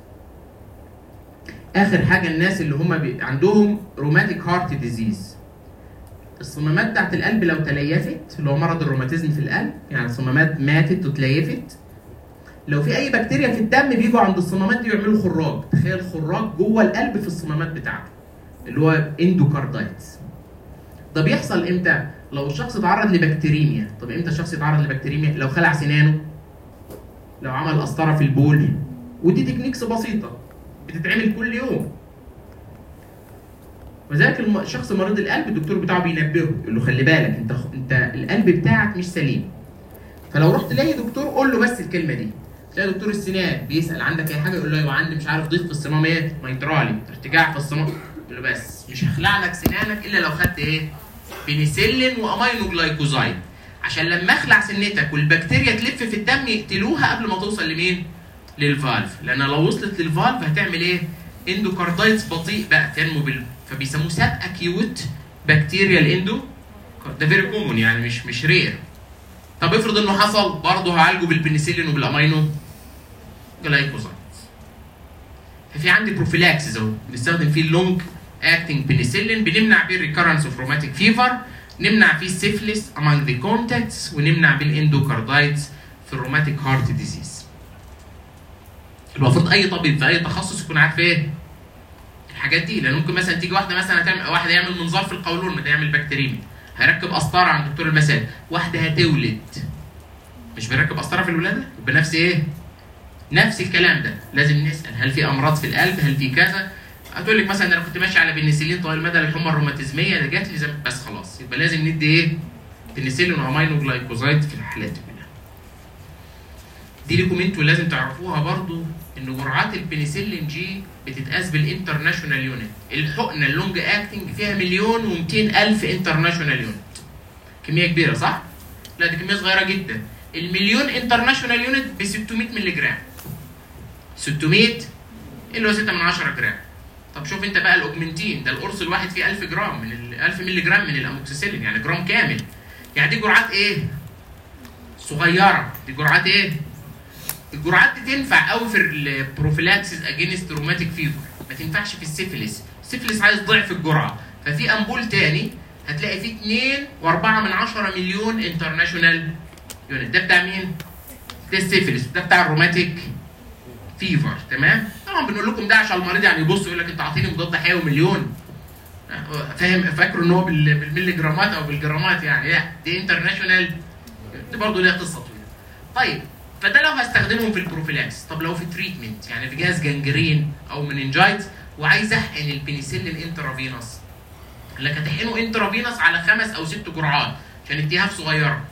اخر حاجه الناس اللي هم بي... عندهم روماتيك هارت ديزيز الصمامات بتاعت القلب لو تليفت اللي هو مرض الروماتيزم في القلب يعني الصمامات ماتت وتليفت لو في اي بكتيريا في الدم بيجوا عند الصمامات دي يعملوا خراج تخيل خراج جوه القلب في الصمامات بتاعته اللي هو اندوكاردايتس ده بيحصل امتى لو الشخص اتعرض لبكتيريميا طب امتى الشخص يتعرض لبكتيريميا لو خلع سنانه لو عمل قسطره في البول ودي تكنيكس بسيطه بتتعمل كل يوم وذلك الم- الشخص مريض القلب الدكتور بتاعه بينبهه يقول له خلي بالك انت انت القلب بتاعك مش سليم فلو رحت تلاقي دكتور قول له بس الكلمه دي تلاقي دكتور السنان بيسال عندك اي حاجه يقول له ايوه عندي مش عارف ضيق في الصمام ايه ميترالي ارتجاع في الصمام يقول له بس مش هخلع لك سنانك الا لو خدت ايه بنسلين وامينو جلايكوزايد عشان لما اخلع سنتك والبكتيريا تلف في الدم يقتلوها قبل ما توصل لمين للفالف لان لو وصلت للفالف هتعمل ايه اندوكاردايتس بطيء بقى تنمو بال فبيسموه ساب اكيوت بكتيريال اندو ده فيري كومون يعني مش مش رير طب افرض انه حصل برضه هعالجه بالبنسلين وبالامينو جلايكوزايد ففي عندي بروفيلاكسز اهو بنستخدم فيه اللونج اكتنج بنسلين بنمنع بيه الريكرنس اوف روماتيك فيفر نمنع فيه السيفلس among the contacts ونمنع بيه الاندوكاردايتس في الروماتيك هارت ديزيز المفروض اي طبيب في اي تخصص يكون عارف ايه الحاجات دي لان ممكن مثلا تيجي واحده مثلا هتعمل واحد يعمل منظار في القولون ده يعمل بكتيريمي هيركب قسطره عند دكتور المسالك واحده هتولد مش بيركب قسطره في الولاده بنفس ايه نفس الكلام ده لازم نسال هل في امراض في القلب هل في كذا هتقول لك مثلا انا كنت ماشي على بنسلين طويل المدى للحمى الروماتيزميه ده جات لي زم... بس خلاص يبقى لازم ندي ايه بنسلين وامينو جلايكوزايد في الحالات دي كلها دي ليكم انتوا لازم تعرفوها برضو ان جرعات البنسلين جي بتتقاس بالانترناشونال يونت الحقنه اللونج اكتنج فيها مليون و200 الف انترناشونال يونت كميه كبيره صح لا دي كميه صغيره جدا المليون انترناشونال يونت ب 600 مللي جرام 600 اللي هو 6 من 10 جرام طب شوف انت بقى الاوجمنتين ده القرص الواحد فيه 1000 جرام من ال 1000 مللي جرام من الاموكسيسيلين يعني جرام كامل يعني دي جرعات ايه صغيره دي جرعات ايه الجرعات دي تنفع قوي في البروفيلاكسيس اجينست روماتيك فيفر ما تنفعش في السيفلس السيفلس عايز ضعف الجرعه ففي امبول تاني هتلاقي فيه 2 و4 من 10 مليون انترناشونال يونت ده بتاع مين؟ ده السيفلس ده بتاع الروماتيك فيفر تمام؟ طبعا بنقول لكم ده عشان المريض يعني يبص يقول لك انت اعطيني مضاد حيوي مليون فاهم فاكره ان هو بال- بالملي جرامات او بالجرامات يعني لا دي انترناشونال دي برضه ليها قصه طويله. طيب فده لو هستخدمهم في البروفيلاكس طب لو في تريتمنت يعني في جهاز جنجرين او مننجايت وعايز احقن البنسلين انترافينوس قال لك هتحقنه انترافينوس على خمس او ست جرعات عشان التهاب صغيره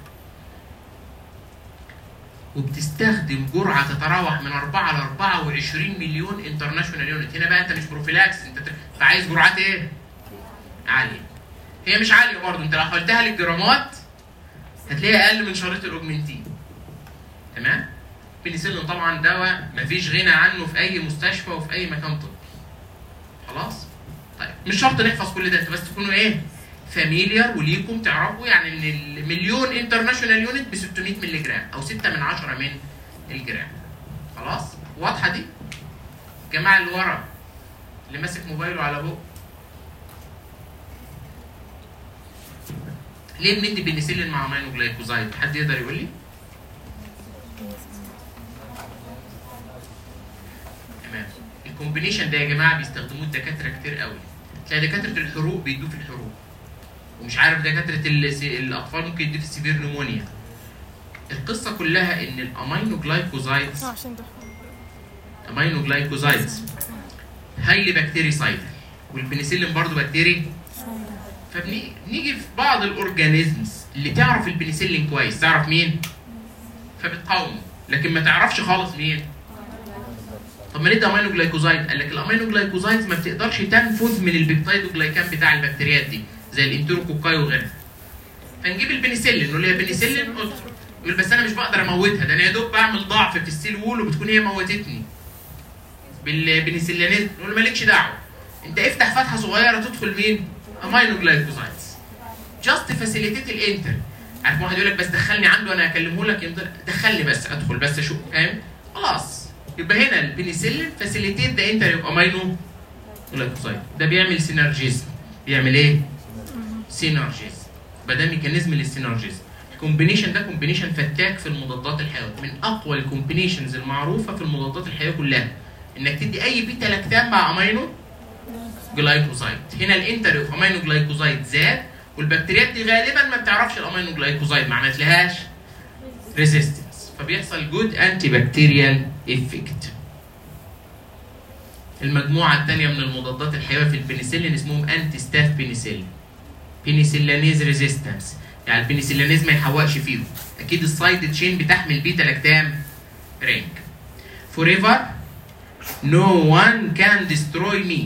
وبتستخدم جرعه تتراوح من 4 ل 24 مليون انترناشونال يونت هنا بقى انت مش بروفيلاكس انت ت- فعايز جرعات ايه؟ عاليه هي مش عاليه برضه انت لو حولتها للجرامات هتلاقيها اقل من شريط الاوجمنتين تمام؟ بنسلين طبعا دواء مفيش غنى عنه في اي مستشفى وفي اي مكان طبي خلاص؟ طيب مش شرط نحفظ كل ده انت بس تكونوا ايه؟ فاميليار وليكم تعرفوا يعني ان المليون انترناشونال يونت ب 600 مللي جرام او 6 من 10 من الجرام خلاص؟ واضحه دي؟ الجماعه اللي ورا اللي ماسك موبايله على بقه ليه بندي بنسلين مع امينو جلايكوزايد؟ حد يقدر يقول لي؟ تمام الكومبينيشن ده يا جماعه بيستخدموه الدكاتره كتير قوي تلاقي دكاتره الحروق بيدوه في الحروق ومش عارف دكاتره ال- الاطفال ممكن يدوه في السيفير نيمونيا القصه كلها ان الامينو جلايكوزايدز عشان ده امينو جلايكوزايدز هايلي بكتيري سايد والبنسلين برضو بكتيري فبنيجي في بعض الاورجانيزمز اللي تعرف البنسلين كويس تعرف مين فبتقاومه لكن ما تعرفش خالص مين طب ما ندي امينو جلايكوزايد قال لك الامينو جلايكوزايد ما بتقدرش تنفذ من البيبتايدوجلايكان بتاع البكتيريات دي زي الانتروكوكاي وغيرها فنجيب البنسلين نقول لها بنسلين ادخل يقول بس انا مش بقدر اموتها ده انا يا دوب بعمل ضعف في السيل وول وبتكون هي موتتني بالبنسلينات نقول مالكش دعوه انت افتح فتحه صغيره تدخل مين؟ امينو جلايكوزايدز جاست فاسيليتيت الانتر عارف واحد يقول لك بس دخلني عنده انا اكلمه لك يمضي دخلني بس ادخل بس اشوف فاهم؟ خلاص يبقى هنا البنسلين فاسيليتيت ذا انتر امينو جلايكوزايد ده بيعمل سينرجيزم بيعمل ايه؟ سينرجيزم يبقى ده ميكانيزم للسينرجيزم الكومبينيشن ده كومبينيشن فتاك في المضادات الحيويه من اقوى الكومبينيشنز المعروفه في المضادات الحيويه كلها انك تدي اي بيتا لاكتام مع امينو جلايكوزايد هنا الانتر اوف امينو جلايكوزايد زاد والبكتيريات دي غالبا ما بتعرفش الامينو جلايكوزايد ما عملتلهاش ريزيستنس فبيحصل جود انتي بكتيريال افكت المجموعه الثانيه من المضادات الحيويه في البنسلين اسمهم انتي ستاف بنسلين بنسلينيز ريزيستنس يعني البنسلينيز ما يحوقش فيهم اكيد السايد تشين بتحمل بيتا لاكتام رينج forever no one can destroy me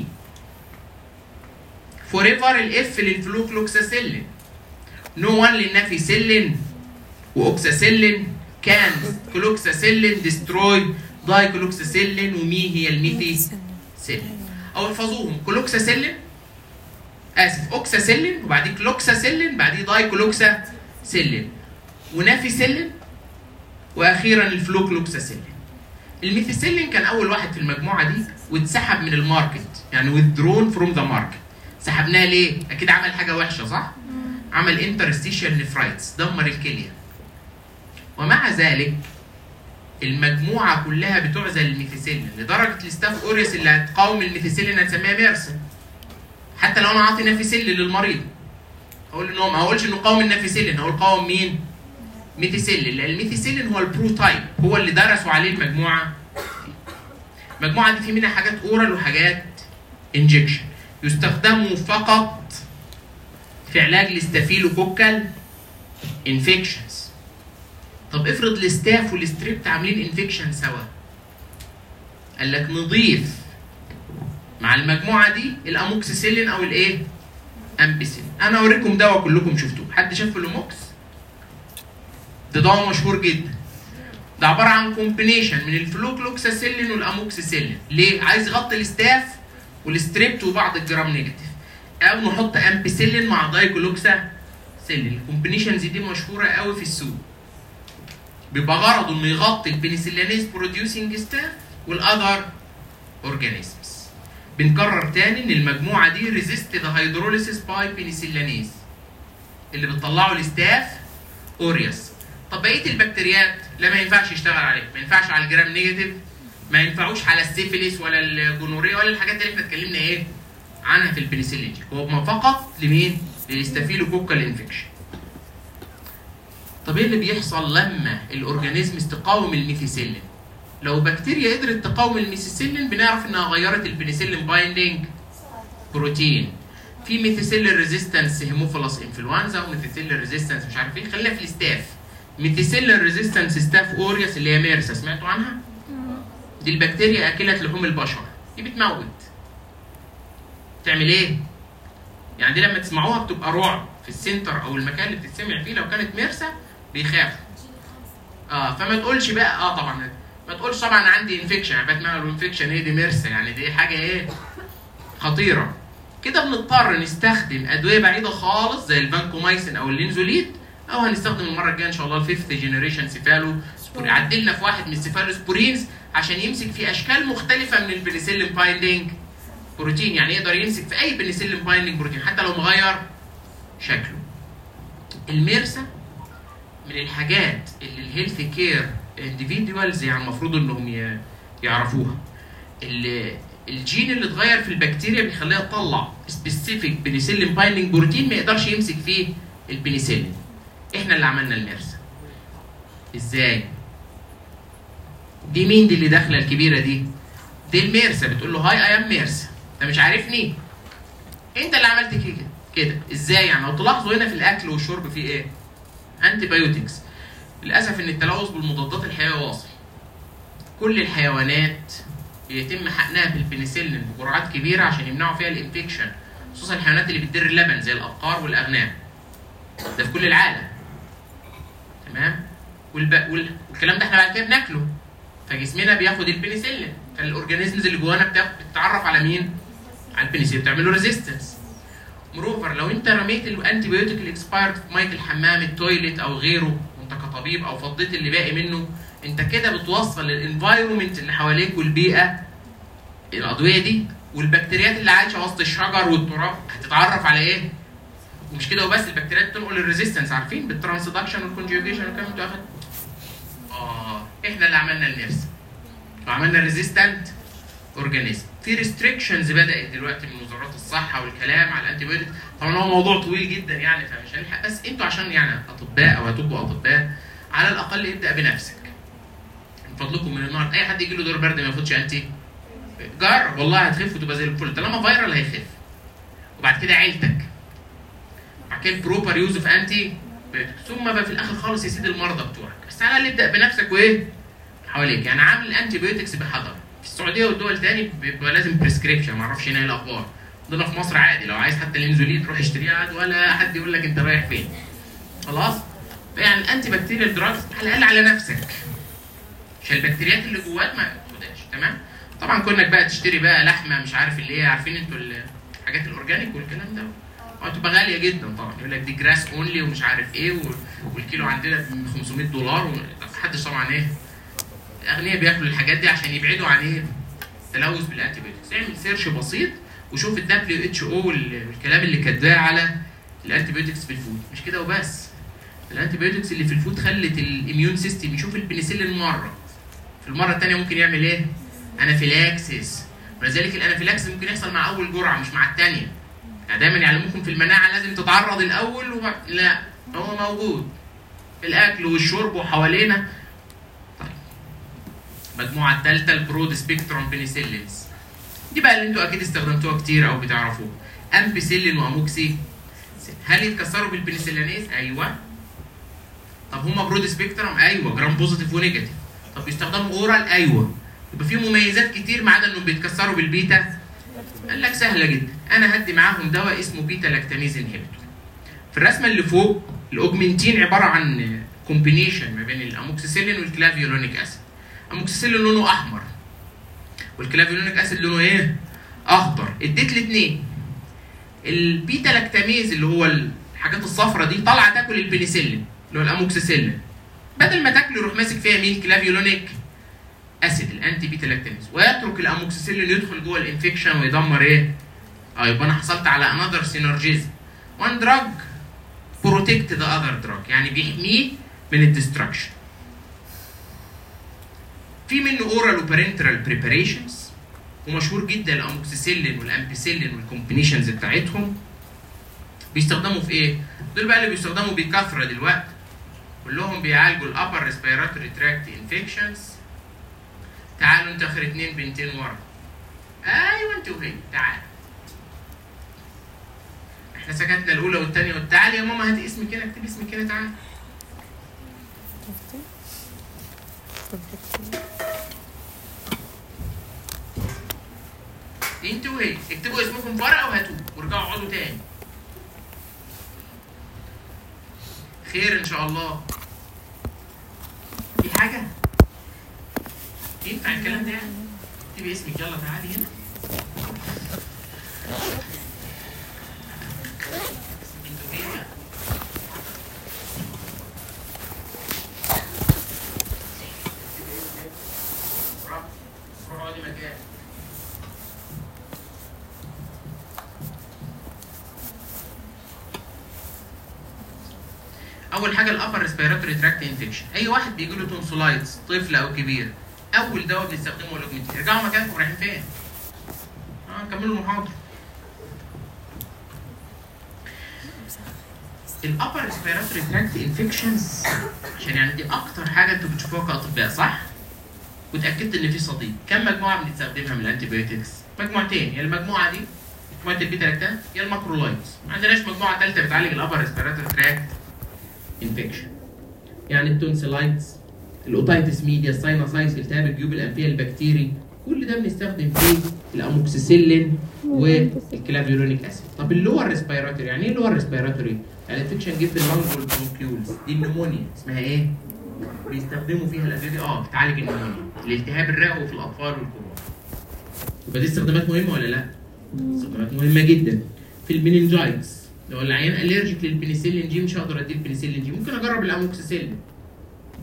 forever الاف للفلوكلوكساسيلين no one للنافيسيلين واوكساسيلين كان كلوكساسيلين ديستروي داي كلوكساسيلين ومي هي الميثي سيلين او احفظوهم كلوكساسيلين اسف اوكساسيلين وبعديه كلوكساسيلين بعديه داي كلوكساسيلين ونافيسيلين واخيرا الفلوكلوكساسيلين الميثيسيلين كان اول واحد في المجموعه دي واتسحب من الماركت يعني withdrawn فروم ذا ماركت سحبناه ليه؟ اكيد عمل حاجه وحشه صح؟ عمل انترستيشال نفرايتس دمر الكليه ومع ذلك المجموعه كلها بتعزل الميثيسيلين لدرجه الاستاف اوريس اللي هتقاوم الميثيسيلين هنسميها ميرسن حتى لو انا عاطي نافيسيلين للمريض هقول ان هو ما هقولش انه قاوم النافيسيلين هقول قاوم مين؟ ميثيسيلين لان الميثيسيلين هو البروتايب هو اللي درسوا عليه المجموعه المجموعه دي في منها حاجات اورال وحاجات انجكشن يستخدموا فقط في علاج الاستافيلوكوكال انفكشنز طب افرض الاستاف والستريبت عاملين انفكشن سوا قال لك نضيف مع المجموعه دي الاموكسيسيلين او الايه امبيسين انا اوريكم دواء كلكم شفتوه حد شاف اللوموكس ده دواء مشهور جدا ده عباره عن كومبينيشن من الفلوكلوكساسيلين والاموكسيسيلين ليه عايز يغطي الاستاف والستريبت وبعض الجرام نيجاتيف او نحط امبيسيلين مع دايكلوكسا سيلين الكومبينيشنز دي مشهوره قوي في السوق بيبقى غرضه انه يغطي البنسلينيز بروديوسنج ستاف والاذر اورجانيزمز بنكرر تاني ان المجموعه دي ريزيست ذا هيدروليسيس باي بنسلينيز اللي بتطلعه الاستاف اوريوس طب بقيه البكتيريات لا ما ينفعش يشتغل عليه ما ينفعش على الجرام نيجاتيف ما ينفعوش على السيفيليس ولا الجونوريا ولا الحاجات اللي احنا اتكلمنا ايه عنها في البنسلين هو فقط لمين؟ للاستافيلوكوكال انفكشن طب ايه اللي بيحصل لما الاورجانيزم تقاوم الميثيسيلين؟ لو بكتيريا قدرت تقاوم الميثيسيلين بنعرف انها غيرت البنسلين بايندينج بروتين في ميثيسيلين ريزيستنس هيموفيلوس انفلونزا وميثيسيلين ريزيستنس مش عارف ايه خلينا في الاستاف ميثيسيلين ريزيستنس ستاف اوريوس اللي هي ميرسا سمعتوا عنها؟ دي البكتيريا اكله لحوم البشر دي بتموت تعمل ايه؟ يعني دي لما تسمعوها بتبقى رعب في السنتر او المكان اللي بتتسمع فيه لو كانت ميرسا بيخافوا اه فما تقولش بقى اه طبعا ما تقولش طبعا عندي انفكشن يعني بتمنى انفكشن ايه دي ميرسا يعني دي حاجه ايه خطيره كده بنضطر نستخدم ادويه بعيده خالص زي البانكومايسين او اللينزوليد او هنستخدم المره الجايه ان شاء الله الفيفث جنريشن سيفالو سبورين عدلنا في واحد من السيفالوسبورينز عشان يمسك في اشكال مختلفه من البنسلين بايندينج بروتين يعني يقدر يمسك في اي بنسلين بايندينج بروتين حتى لو مغير شكله الميرسا من الحاجات اللي الهيلث كير انديفيدوالز يعني المفروض انهم يعرفوها اللي الجين اللي اتغير في البكتيريا بيخليها تطلع سبيسيفيك بنسلين بايندينج بروتين ما يقدرش يمسك فيه البنسلين احنا اللي عملنا الميرسا ازاي دي مين دي اللي داخله الكبيره دي دي الميرسا بتقول له هاي اي ام ميرسا انت مش عارفني انت اللي عملت كده كده ازاي يعني لو تلاحظوا هنا في الاكل والشرب في ايه انتي بايوتكس للاسف ان التلوث بالمضادات الحيويه واصل كل الحيوانات بيتم حقنها بالبنسلين بجرعات كبيره عشان يمنعوا فيها الانفكشن خصوصا الحيوانات اللي بتدر اللبن زي الابقار والاغنام ده في كل العالم تمام والب... وال... والكلام ده احنا بعد كده بناكله فجسمنا بياخد البنسلين فالاورجانيزمز اللي جوانا بتاخد بتتعرف على مين؟ على البنسلين بتعمل له ريزيستنس مروفر لو انت رميت الانتي بايوتيك الاكسبايرد في ميه الحمام التويليت او غيره وانت كطبيب او فضيت اللي باقي منه انت كده بتوصل الانفايرمنت اللي حواليك والبيئه الادويه دي والبكتيريات اللي عايشه وسط الشجر والتراب هتتعرف على ايه؟ ومش كده وبس البكتيريات بتنقل الريزيستنس عارفين بالترانسدكشن والكونجيوجيشن والكلام ده اخد اه احنا اللي عملنا الميرس وعملنا ريزيستنت اورجانيزم في ريستريكشنز بدات دلوقتي من وزارات الصحه والكلام على الانتي طبعا هو موضوع طويل جدا يعني فمش هنلحق بس انتوا عشان يعني اطباء او هتبقوا اطباء على الاقل ابدا بنفسك من فضلكم من النهارده اي حد يجي له دور برد ما ياخدش انتي جرب والله هتخف وتبقى زي الفل طالما فايرال هيخف وبعد كده عيلتك بعد كده بروبر يوز اوف انتي ثم بقى في الاخر خالص يا سيدي المرضى بتوعك بس على الاقل ابدا بنفسك وايه حواليك يعني عامل الانتي بيوتكس بحذر في السعوديه والدول تاني بيبقى لازم بريسكريبشن ما اعرفش هنا ايه الاخبار عندنا في مصر عادي لو عايز حتى الانسولين تروح اشتريها عادي ولا حد يقول لك انت رايح فين خلاص يعني الانتي بكتيريال دراجز على الاقل على نفسك عشان البكتيريات اللي جواك ما تاخدهاش تمام طبعا كونك بقى تشتري بقى لحمه مش عارف اللي هي عارفين انتوا الحاجات الاورجانيك والكلام ده هتبقى غاليه جدا طبعا يقول لك دي جراس اونلي ومش عارف ايه والكيلو عندنا ب 500 دولار محدش طبعا ايه الاغنياء بياكلوا الحاجات دي عشان يبعدوا عن ايه التلوث بالانتي بيوتكس اعمل سيرش بسيط وشوف الدبليو اتش او والكلام اللي كاتباه على الانتي بيوتكس في الفود مش كده وبس الانتي بيوتكس اللي في الفود خلت الاميون سيستم يشوف البنسلين مره في المره الثانيه ممكن يعمل ايه؟ انافيلاكسس ولذلك الانافيلاكسس ممكن يحصل مع اول جرعه مش مع الثانيه يعني دايما يعلموكم في المناعه لازم تتعرض الاول وبعد لا هو موجود في الاكل والشرب وحوالينا طيب المجموعه الثالثه البرود سبيكتروم بنسلينز دي بقى اللي انتوا اكيد استخدمتوها كتير او بتعرفوها امبيسيلين واموكسي هل يتكسروا بالبنسلينيز؟ ايوه طب هما برود سبيكترم ايوه جرام بوزيتيف ونيجاتيف طب بيستخدموا اورال ايوه يبقى في مميزات كتير ما عدا انهم بيتكسروا بالبيتا قال لك سهله جدا انا هدي معاهم دواء اسمه بيتا لاكتاميز انهبيتور في الرسمه اللي فوق الاوجمنتين عباره عن كومبينيشن ما بين الاموكسيسيلين والكلافيولونيك اسيد اموكسيسيلين لونه احمر والكلافيولونيك اسيد لونه ايه اخضر اديت الاثنين البيتا لاكتاميز اللي هو الحاجات الصفرة دي طالعه تاكل البنسلين اللي هو الاموكسيسيلين بدل ما تاكله يروح ماسك فيها مين كلافيولونيك اسيد الانتي بيتا لاكتاميز ويترك الاموكسيسيلين يدخل جوه الانفكشن ويدمر ايه اه يبقى انا حصلت على انذر سينرجيزم وان دراج بروتكت ذا اذر دراج يعني بيحميه من الدستركشن في منه اورال وبارنترال بريباريشنز ومشهور جدا الاموكسيسيلين والامبيسيلين والكومبينيشنز بتاعتهم بيستخدموا في ايه؟ دول بقى اللي بيستخدموا بكثره دلوقتي كلهم بيعالجوا الابر ريسبيراتوري تراكت انفكشنز تعالوا انت اخر اتنين بنتين ورا ايوه انت وهي تعال احنا سكتنا الاولى والثانيه والتعالي يا ماما هاتي اسمك هنا اكتبي اسمك هنا تعالى انت وهي اكتبوا اسمكم في ورقه وهاتوه وارجعوا اقعدوا تاني خير ان شاء الله في حاجه ينفع الكلام ده يعني اكتبي اسمك يلا تعالي هنا انتوا هنا روح روح اقعدي مكان اول حاجه الابر ريسبيراتوري تراكت انفكشن اي واحد بيجي له تونسولايتس طفل او كبير اول دواء بنستخدمه الاوجمنتين ارجعوا مكانكم رايحين فين؟ اه كملوا المحاضره الابر ريسبيراتوري تراكت انفكشنز عشان يعني دي اكتر حاجه انتوا بتشوفوها كاطباء صح؟ واتاكدت ان في صديق كم مجموعه بنستخدمها من الانتيبيوتكس؟ مجموعتين يا المجموعه دي مجموعه البيتا لاكتام يا الماكرولايتس ما عندناش مجموعه ثالثه بتعالج الابر ريسبيراتوري تراكت انفكشن يعني التونسيلايتس الاوتايتس ميديا الساينوسايتس التهاب الجيوب الانفيه البكتيري كل ده بنستخدم فيه الاموكسيسيلين والكلافيولونيك اسيد طب اللور ريسبيراتوري يعني ايه اللور ريسبيراتوري يعني انفكشن جيب اللنج والبرونكيولز دي النمونيا اسمها ايه بيستخدموا فيها الادويه دي اه بتعالج النمونيا الالتهاب الرئوي في الاطفال والكبار يبقى دي استخدامات مهمه ولا لا استخدامات مهمه جدا في المننجايتس لو العيان الرجيك للبنسلين جي مش هقدر اديه البنسلين جي ممكن اجرب الاموكسيسيلين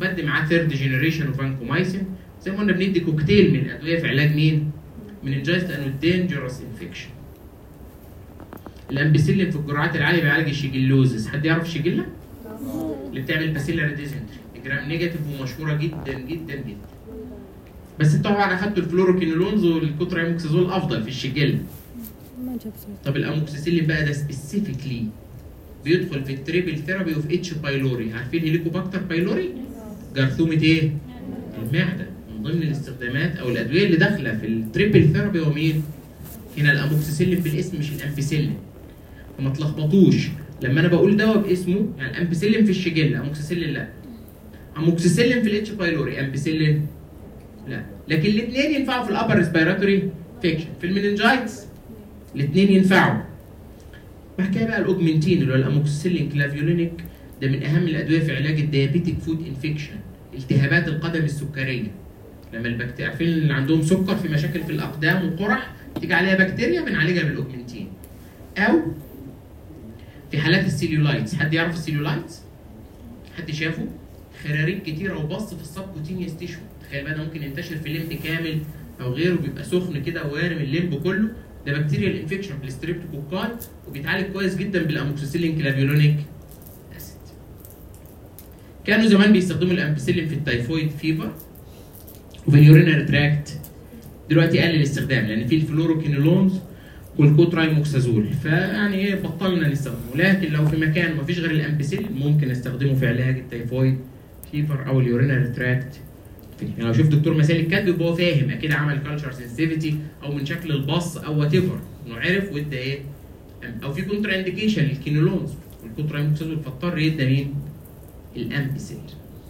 بدي معاه ثيرد جنريشن وفانكومايسين زي ما قلنا بندي كوكتيل من الادويه في علاج مين؟ من انجايز لانه دينجرس انفكشن الامبيسيلين في الجرعات العاليه بيعالج الشيجلوزس حد يعرف الشيجيلا؟ اللي بتعمل باسيلاري ديزنتري جرام نيجاتيف ومشهوره جدا جدا جدا بس انتوا طبعا اخدتوا الفلوروكينولونز والكوترايموكسازول افضل في الشيجيلا ما جاب سيرة طب الاموكسيسيلين بقى ده سبيسيفيكلي بيدخل في التريبل ثيرابي وفي اتش بايلوري عارفين هيليكوباكتر بايلوري جرثومه ايه المعده من ضمن الاستخدامات او الادويه اللي داخله في التريبل ثيرابي هو مين هنا الاموكسيسيلين بالاسم مش الامبيسيلين فما تلخبطوش لما انا بقول دواء باسمه يعني امبيسيلين في الشجل اموكسيسيلين لا اموكسيسيلين في الاتش بايلوري امبيسيلين لا لكن الاثنين ينفعوا في الابر ريسبيراتوري فيكشن في المننجايتس الاثنين ينفعوا بعد كده بقى الاوجمنتين اللي هو الاموكسيسيلين كلافيولينيك ده من اهم الادويه في علاج الديابيتيك فود انفكشن التهابات القدم السكريه لما البكتيريا عارفين اللي عندهم سكر في مشاكل في الاقدام وقرح تيجي عليها بكتيريا بنعالجها بالاوجمنتين او في حالات السيلولايتس حد يعرف السيلولايتس حد شافه خراريج كتيره وبص في السبكوتينيوس تيشو تخيل بقى ده ممكن ينتشر في لمب كامل او غيره بيبقى سخن كده ووارم اللمب كله ده بكتيريال انفكشن في الستريبتوكوكاي وبيتعالج كويس جدا بالاموكسيسيلين كلافيولونيك اسيد كانوا زمان بيستخدموا الامبيسيلين في التايفويد فيفر وفي اليورينري تراكت دلوقتي قل الاستخدام لان في الفلوروكينولونز والكوترايموكسازول فيعني ايه بطلنا نستخدمه لكن لو في مكان ما فيش غير الامبيسيلين ممكن نستخدمه في علاج التايفويد فيفر او اليورينري تراكت يعني لو شوف دكتور مسالك الكاتب يبقى هو فاهم اكيد عمل كالتشر سنسيفيتي او من شكل البص او وات ايفر انه عرف وادى ايه او في كونترا انديكيشن للكينولونز والكوترايموكسازول فاضطر يدى مين؟ الامبيسيلين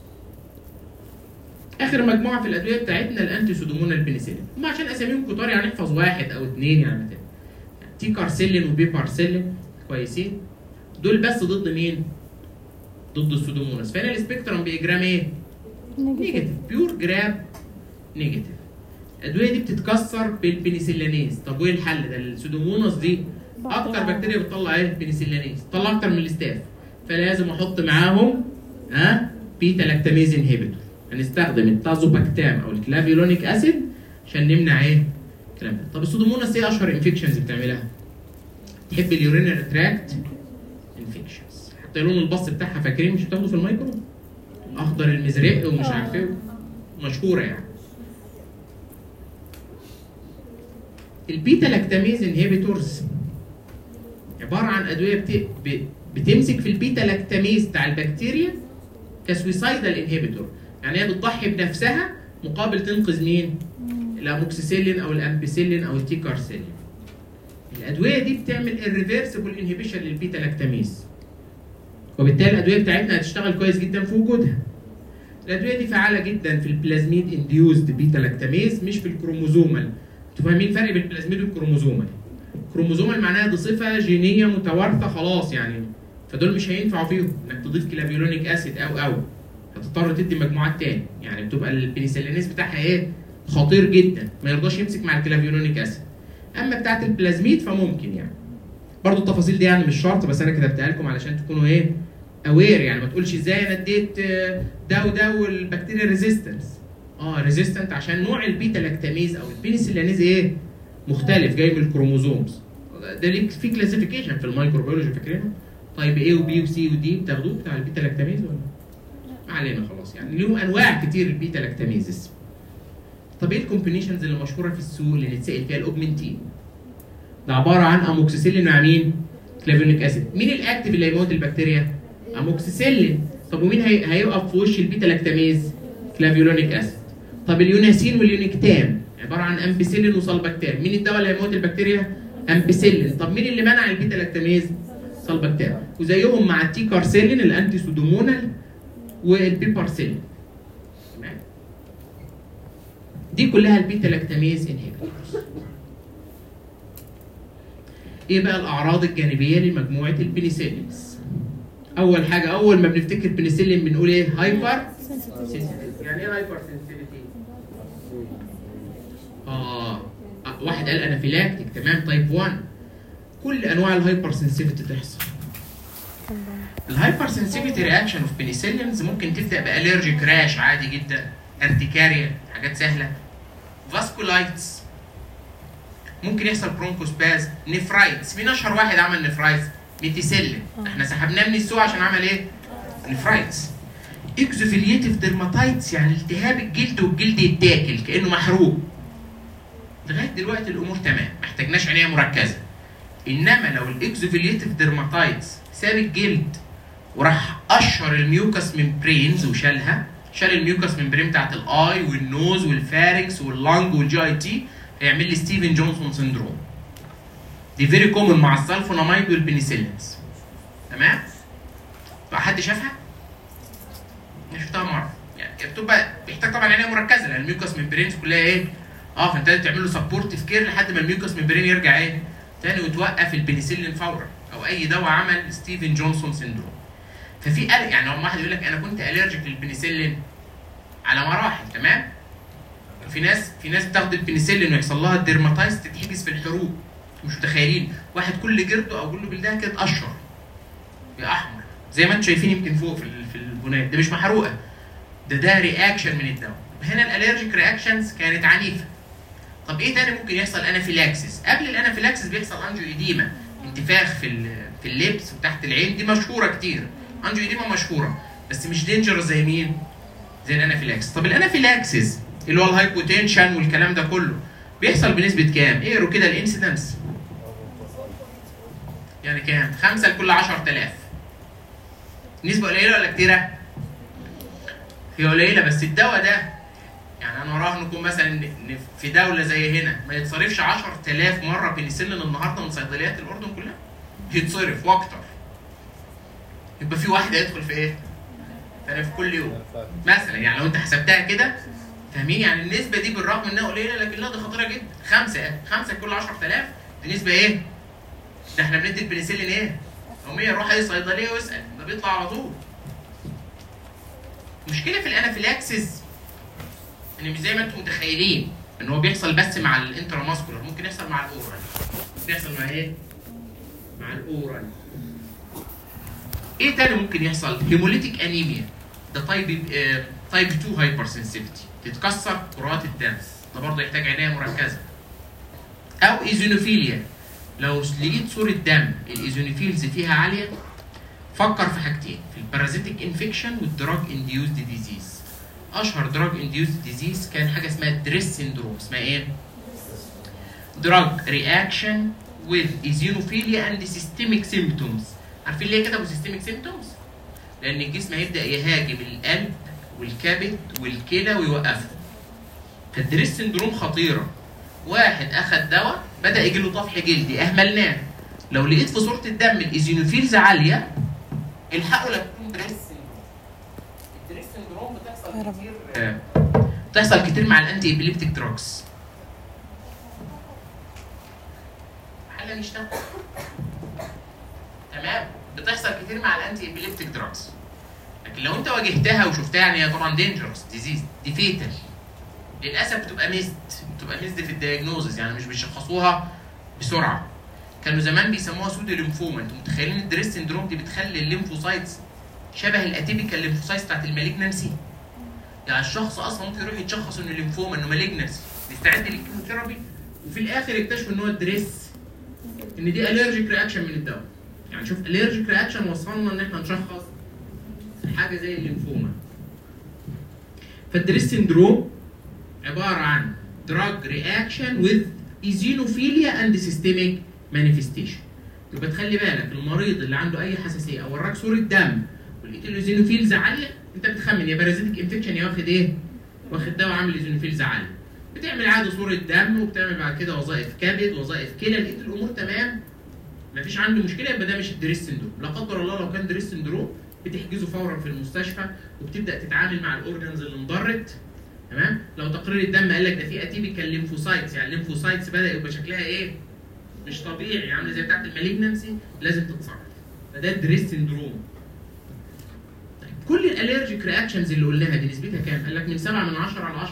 اخر مجموعه في الادويه بتاعتنا الانتي سودومونال بنسلين هم عشان اساميهم كتار يعني احفظ واحد او اثنين يعني مثلا تي كارسيلين وبي بارسيلين كويسين دول بس ضد مين؟ ضد السودوموناس فهنا السبيكترم باجرام ايه؟ نيجاتيف بيور جراب نيجاتيف الادويه دي بتتكسر بالبنسلينيز طب وايه الحل ده السودوموناس دي اكتر بكتيريا بتطلع ايه البنسلينيز طلع اكتر من الاستاف فلازم احط معاهم ها بيتا لاكتاميز انهبيتور هنستخدم التازوباكتام او الكلافيولونيك اسيد عشان نمنع ايه الكلام ده طب السودوموناس ايه اشهر انفكشنز بتعملها تحب اليورينري تراكت انفكشنز حتى لون البص بتاعها فاكرين مش بتاخده في المايكرو اخضر المزرق ومش عارف ايه مشهوره يعني البيتا لاكتاميز انهبيتورز عباره عن ادويه بت... ب... بتمسك في البيتا لاكتاميز بتاع البكتيريا كسويسايدال انهبيتور يعني هي بتضحي بنفسها مقابل تنقذ مين؟ الاموكسيسيلين او الامبيسيلين او التيكارسيلين الادويه دي بتعمل الريفرسبل انهبيشن للبيتا لاكتاميز وبالتالي الادويه بتاعتنا هتشتغل كويس جدا في وجودها الادويه دي فعاله جدا في البلازميد انديوزد بيتا لاكتاميز مش في الكروموزومال انتوا فاهمين الفرق بين البلازميد والكروموزومال الكروموزومال معناها دي صفه جينيه متوارثه خلاص يعني فدول مش هينفعوا فيهم انك تضيف كلافيولونيك اسيد او او هتضطر تدي مجموعات تاني يعني بتبقى البنسلينيز بتاعها ايه خطير جدا ما يرضاش يمسك مع الكلافيولونيك اسيد اما بتاعت البلازميد فممكن يعني برضو التفاصيل دي يعني مش شرط بس انا كتبتها لكم علشان تكونوا ايه اوير يعني ما تقولش ازاي انا اديت ده وده والبكتيريا ريزيستنس اه ريزيستنت عشان نوع البيتا لاكتاميز او البنسلينيز ايه مختلف جاي من الكروموزومز ده ليه في كلاسيفيكيشن في الميكروبيولوجي فاكرينه طيب ايه وبي وسي ودي بتاخدوه بتاع البيتا لاكتاميز ولا ما علينا خلاص يعني ليهم انواع كتير البيتا لاكتاميزز طب ايه الكومبينيشنز اللي مشهوره في السوق اللي نتسال فيها الاوجمنتين ده عباره عن اموكسيسيلين مع مين؟ كلافينيك اسيد مين الاكتف اللي هيموت البكتيريا؟ اموكسيسيلين طب ومين هي... هيقف في وش البيتا لاكتاميز؟ كلافيولونيك اسيد طب اليوناسين واليونيكتام عباره عن امبيسيلين وصلبكتام مين الدواء اللي هيموت البكتيريا؟ امبيسيلين طب مين اللي منع البيتا لاكتاميز؟ صلبكتام وزيهم مع التي كارسيلين الانتي سودومونال والبيبارسيلين تمام دي كلها البيتا لاكتاميز انهبيتورز ايه بقى الاعراض الجانبيه لمجموعه البنسلينز اول حاجه اول ما بنفتكر بنسلين بنقول ايه هايبر يعني ايه هايبر سنسيتيفيتي اه آه، واحد قال انافيلاكتيك تمام تايب 1 كل انواع الهايبر سنسيتيفيتي تحصل الهايبر سنسيفيتي رياكشن اوف بنسلينز ممكن تبدا بالرجيك راش عادي جدا ارتكاريا حاجات سهله فاسكولايتس ممكن يحصل برونكوسباز نفرايتس مين اشهر واحد عمل نفرايتس ميتيسيلين احنا سحبناه من السوق عشان عمل ايه نفرايتس اكزوفيليتيف ديرماتايتس يعني التهاب الجلد والجلد يتاكل كانه محروق لغايه دلوقتي الامور تمام محتاجناش عنايه مركزه انما لو الاكزوفيليتيف ديرماتايتس ساب الجلد وراح قشر الميوكس ممبرينز وشالها شال الميوكس ممبرين بتاعت الاي والنوز والفارنكس واللنج والجي اي تي هيعمل لي ستيفن جونسون سندروم دي فيري كومن مع السلفوناميد والبنسلينز تمام فحد شافها؟ انا شفتها مره يعني بتبقى بيحتاج طبعا عنايه مركزه لان الميوكس ممبرينز كلها ايه؟ اه فانت لازم تعمل له سبورتيف كير لحد ما الميوكس ممبرين يرجع ايه؟ تاني وتوقف البنسلين فورا او اي دواء عمل ستيفن جونسون سندروم ففي قلق يعني لما واحد يقول لك انا كنت الرجيك للبنسلين على مراحل تمام؟ في ناس في ناس بتاخد البنسلين ويحصل لها الديرماتايز تتحجز في الحروق مش متخيلين واحد كل جلده او كله جلدها كده اتقشر يا احمر زي ما انتم شايفين يمكن فوق في ال- في البنات ده مش محروقه ده ده رياكشن من الدواء هنا الالرجيك رياكشنز كانت عنيفه طب ايه تاني ممكن يحصل انافيلاكسس قبل الانافيلاكسس بيحصل انجيو ايديما انتفاخ في ال- في اللبس وتحت العين دي مشهوره كتير انجيو ايديما مشهوره بس مش دينجرس زي مين زي الانافيلاكسس طب الانافيلاكسس اللي هو الهايبوتنشن والكلام ده كله بيحصل بنسبه كام اقروا كده الانسيدنس يعني كام 5 لكل 10000 نسبه قليله ولا كتيره هي قليله بس الدواء ده يعني انا اراهنكم مثلا ان إن في دوله زي هنا ما يتصرفش 10000 مره بنسلين النهارده من صيدليات الاردن كلها يتصرف واكتر يبقى في واحد هيدخل في ايه؟ فانا في كل يوم مثلا يعني لو انت حسبتها كده فاهمين يعني النسبه دي بالرغم انها قليله لكن لا دي خطيره جدا خمسه خمسه كل 10000 دي نسبه ايه؟ ده احنا بندي البنسلين ايه؟ يوميا يروح اي صيدليه ويسال ده بيطلع على طول مشكله في الانافيلاكسس ان مش زي ما انتم متخيلين ان هو بيحصل بس مع الانتراماسكولار ممكن يحصل مع الاورال ممكن يحصل مع ايه؟ مع الاورال ايه تاني ممكن يحصل؟ هيموليتيك انيميا ده تايب آه تايب 2 هايبر سنسيفيتي تتكسر كرات الدم ده برضه يحتاج عنايه مركزه او ايزونوفيليا لو لقيت صوره دم الايزونوفيلز فيها عاليه فكر في حاجتين في البارازيتيك انفكشن والدراج انديوزد ديزيز اشهر دراج انديوزد ديزيز كان حاجه اسمها دريس سيندروم اسمها ايه دراج رياكشن with eosinophilia and systemic symptoms عارفين ليه كده systemic symptoms لان الجسم هيبدا يهاجم القلب والكبد والكلى ويوقفهم فالدريس سندروم خطيره واحد اخذ دواء بدا يجي له طفح جلدي اهملناه لو لقيت في صوره الدم الايزينوفيلز عاليه الحقوا لا تكون دريس سندروم الدريس سندروم بتحصل كتير آه، بتحصل كتير مع الانتي ابيليبتيك دراجز حل نشتغل تمام بتحصل كتير مع الانتي ابيليبتيك دراجز لكن لو انت واجهتها وشفتها يعني هي طبعا دينجرس ديزيز دي فيتال للاسف بتبقى ميزد بتبقى ميزد في الدياجنوزز يعني مش بيشخصوها بسرعه كانوا زمان بيسموها سودو ليمفوما انتوا متخيلين الدريس سندروم دي بتخلي الليمفوسايتس شبه الاتيبيكال ليمفوسايتس بتاعت المالجنسي يعني الشخص اصلا ممكن يروح يتشخص انه ليمفوما انه مالجنسي يستعد للكيموثيرابي وفي الاخر يكتشف ان هو الدريس ان دي الرجيك رياكشن من الدواء يعني شوف الرجيك رياكشن وصلنا ان احنا نشخص حاجه زي الليمفوما فالدريس سندروم عباره عن drug reaction with eosinophilia and systemic manifestation يبقى تخلي بالك المريض اللي عنده اي حساسيه او وراك صوره دم ولقيت الايزينوفيلز عاليه انت بتخمن يا بارازيتك انفكشن يا واخد ايه؟ واخد دواء عامل ايزينوفيلز عاليه بتعمل عادي صوره دم وبتعمل بعد كده وظائف كبد وظائف كلى لقيت الامور تمام مفيش عنده مشكله يبقى ده مش الدريس سندروم لا قدر الله لو كان دريس سندروم بتحجزه فورا في المستشفى وبتبدا تتعامل مع الاورجنز اللي انضرت تمام لو تقرير الدم قال لك ده في اتيبيكال ليمفوسايتس يعني الليمفوسايتس بدا يبقى شكلها ايه مش طبيعي عامله زي بتاعت المالجنسي لازم تتصرف فده الدريس سندروم طيب كل الالرجيك رياكشنز اللي قلناها دي نسبتها كام؟ قال لك من 7 من 10 على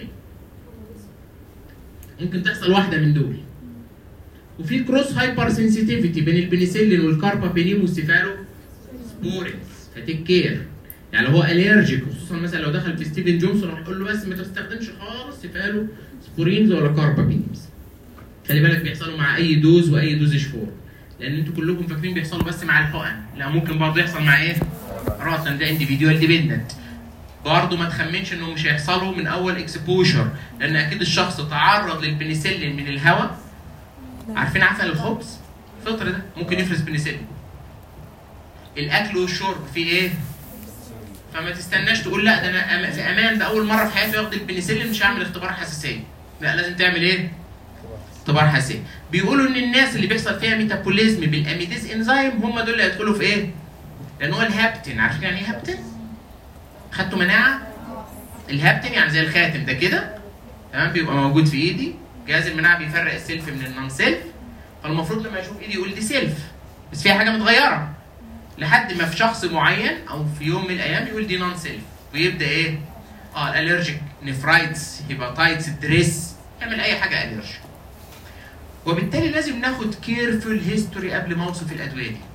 10% ممكن تحصل واحده من دول وفي كروس هايبر سنسيتيفيتي بين البنسلين والكاربابينيم والسيفالو سبورينز فتيك كير يعني لو هو اليرجيك خصوصا مثلا لو دخل في ستيفن جونسون هنقول له بس ما تستخدمش خالص تفاله سبورينز ولا كاربابينز خلي بالك بيحصلوا مع اي دوز واي دوزج فور لان انتوا كلكم فاكرين بيحصلوا بس مع الحقن لا ممكن برضه يحصل مع ايه؟ راسا ده انديفيديوال ديبندنت برضه ما تخمنش انه مش هيحصلوا من اول اكسبوجر لان اكيد الشخص تعرض للبنسلين من الهواء عارفين عسل الخبز الفطر ده ممكن يفرز بنسلين الاكل والشرب فيه ايه؟ فما تستناش تقول لا ده انا أم- في امان ده اول مره في حياتي واخد البنسلين مش هعمل اختبار حساسيه لا لازم تعمل ايه؟ اختبار حساسيه بيقولوا ان الناس اللي بيحصل فيها ميتابوليزم بالاميديز انزيم هم دول اللي هيدخلوا في ايه؟ لان هو الهابتين عارفين يعني ايه هابتين؟ خدتوا مناعه؟ الهابتين يعني زي الخاتم ده كده تمام بيبقى موجود في ايدي جهاز المناعه بيفرق السيلف من النون سيلف فالمفروض لما يشوف ايدي يقول دي سيلف بس فيها حاجه متغيره لحد ما في شخص معين او في يوم من الايام يقول دي نون سيلف ويبدا ايه؟ اه الالرجيك نفرايتس هيباتايتس دريس يعمل اي حاجه الرجيك وبالتالي لازم ناخد كيرفول هيستوري قبل ما اوصف الادويه دي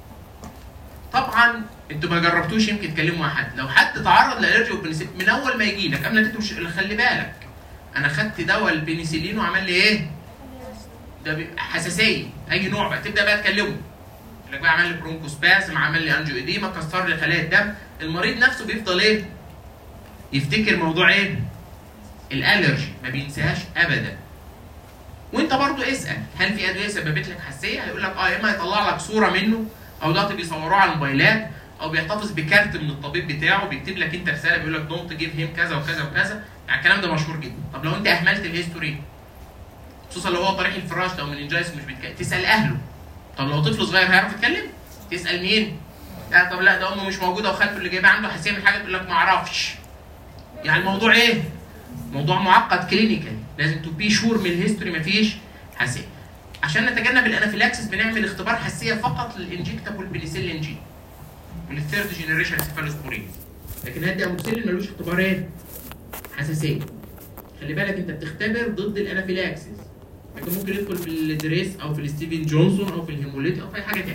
طبعا انتوا ما جربتوش يمكن تكلموا مع حد لو حد تعرض لالرجي وبنسلين من اول ما يجي لك قبل ما تكتب ش- خلي بالك انا خدت دواء البنسلين وعمل لي ايه؟ ده بيبقى حساسيه اي نوع بقى تبدا بقى تكلمه يقول لك بقى عمل لي برونكوسبازم عمل لي انجيو اديما كسر لي خلايا الدم المريض نفسه بيفضل ايه؟ يفتكر موضوع ايه؟ الالرجي ما بينساهاش ابدا وانت برضو اسال هل في ادويه سببت لك حساسيه؟ هيقول لك اه يا اما يطلع لك صوره منه او دلوقتي بيصوروه على الموبايلات او بيحتفظ بكارت من الطبيب بتاعه بيكتب لك انت رساله بيقول لك دونت جيف هيم كذا وكذا وكذا يعني الكلام ده مشهور جدا طب لو انت اهملت الهيستوري خصوصا لو هو طريح الفراش او مننجايس مش بيتكلم تسال اهله طب لو طفل صغير هيعرف يتكلم تسال مين لا طب لا ده امه مش موجوده وخالته اللي جايباه عنده حساسيه من حاجه تقول لك ما اعرفش يعني الموضوع ايه موضوع معقد كلينيكال لازم تو بي شور من الهيستوري مفيش حساسيه عشان نتجنب الانافيلاكسس بنعمل اختبار حساسيه فقط للانجكتابل بنسلين جي وللثيرد جنريشن سيفالوسبورين لكن هدي اموكسيلين ملوش اختبار ايه؟ حساسيه خلي بالك انت بتختبر ضد الانافيلاكسس لكن ممكن يدخل في الدريس او في الستيفن جونسون او في الهيموليت او في اي حاجه تاني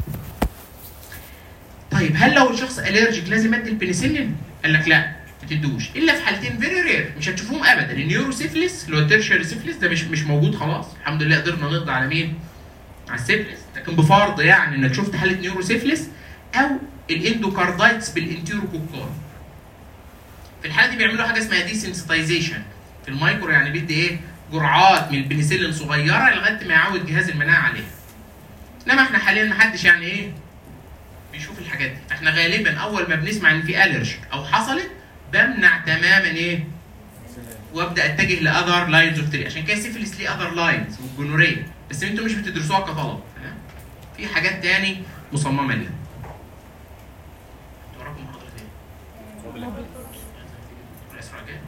طيب هل لو الشخص الرجيك لازم ادي البنسلين؟ قال لك لا ما تدوش الا في حالتين فيري رير مش هتشوفوهم ابدا النيوروسيفلس اللي هو التيرشري سيفلس ده مش مش موجود خلاص الحمد لله قدرنا نقضي على مين؟ على السيفلس لكن بفرض يعني انك شفت حاله نيوروسيفلس او الاندوكاردايتس بالانتيروكوكار في الحاله دي بيعملوا حاجه اسمها ديسنسيتايزيشن في المايكرو يعني بيدي ايه جرعات من البنسلين صغيره لغايه ما يعود جهاز المناعه عليها انما احنا حاليا ما حدش يعني ايه بيشوف الحاجات دي احنا غالبا اول ما بنسمع ان في الرجي او حصلت بمنع تماما ايه وابدا اتجه لاذر لاينز اوف عشان كده السيفلس ليه اذر لاينز والجونوريه بس انتوا مش بتدرسوها كطلبه ها؟ في حاجات تاني مصممه ليها انتوا وراكم محاضره ايه؟ الاسراجات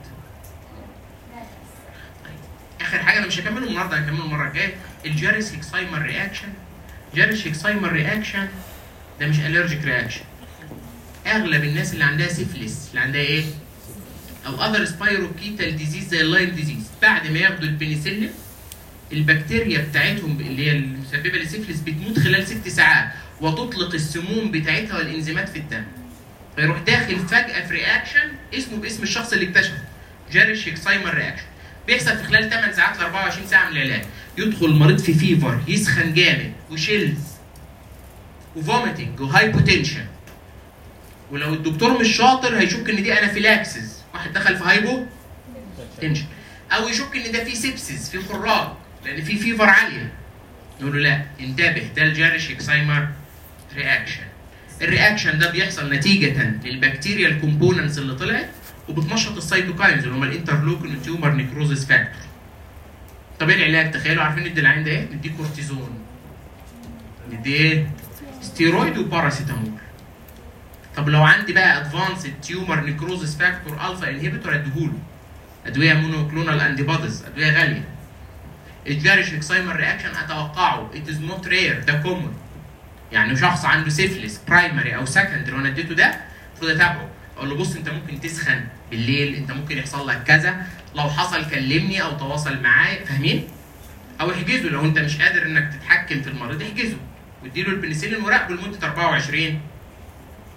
اخر حاجه انا مش هكمله النهارده هكمله المره الجايه الجيريس هيكسايمر رياكشن جيريس هيكسايمر رياكشن ده مش الرجيك رياكشن اغلب الناس اللي عندها سيفلس اللي عندها ايه او اذر سبايروكيتال ديزيز زي اللايم ديزيز بعد ما ياخدوا البنسلين البكتيريا بتاعتهم اللي هي المسببه للسيفلس بتموت خلال ست ساعات وتطلق السموم بتاعتها والانزيمات في الدم فيروح داخل فجاه في رياكشن اسمه باسم الشخص اللي اكتشفه جاريش هيكسايمر رياكشن بيحصل في خلال 8 ساعات ل 24 ساعه من العلاج يدخل المريض في فيفر يسخن جامد وشيلز وفوميتنج وهايبوتنشن ولو الدكتور مش شاطر هيشك ان دي انافيلاكسس واحد دخل في هايبو تنشن او يشك ان ده في سيبسيس في خراج لان في فيفر عاليه نقول له لا انتبه ده الجاريش اكسايمر رياكشن الرياكشن ده بيحصل نتيجه للبكتيريا الكومبوننتس اللي طلعت وبتنشط السيتوكاينز اللي هم الانترلوكين والتيومر نيكروزيس فاكتور طب ايه العلاج تخيلوا عارفين ندي العين ده ايه نديه كورتيزون نديه ايه ستيرويد وباراسيتامول طب لو عندي بقى ادفانسد تيومر نيكروزيس فاكتور الفا انهبيتور اديهوله ادويه مونوكلونال انتي بوديز ادويه غاليه الجاريش اكسايمر رياكشن اتوقعه ات از نوت رير ده كومن يعني شخص عنده سيفلس برايمري او سكندري وانا اديته ده المفروض اتابعه اقول له بص انت ممكن تسخن بالليل انت ممكن يحصل لك كذا لو حصل كلمني او تواصل معايا فاهمين؟ او احجزه لو انت مش قادر انك تتحكم في المريض احجزه واديله البنسلين وراقبه لمده 24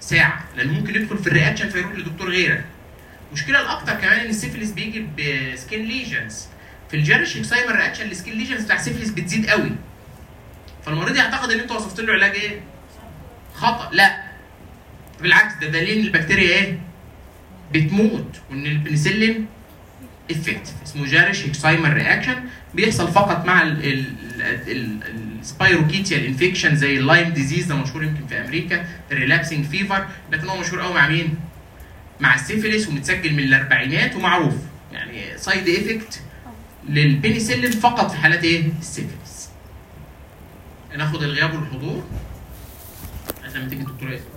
ساعه لانه ممكن يدخل في الرياكشن فيروح لدكتور غيرك المشكله الاكتر كمان ان السيفلس بيجي بسكين ليجنز في الجيرش اكسايمر رياكشن السكين ليجنز بتاع السيفلس بتزيد قوي فالمريض يعتقد ان انت وصفت له علاج ايه؟ خطا لا بالعكس ده دليل ان البكتيريا ايه؟ بتموت وان البنسلين افكتيف اسمه جارش اكسايمر رياكشن بيحصل فقط مع السبايروكيتيال انفكشن زي اللايم ديزيز ده مشهور يمكن في امريكا الريلابسنج فيفر لكن هو مشهور قوي مع مين؟ مع السيفيلس ومتسجل من الاربعينات ومعروف يعني سايد افكت للبنسلين فقط في حالات ايه؟ السيفيلس. ناخد الغياب والحضور عشان لما تيجي الدكتوره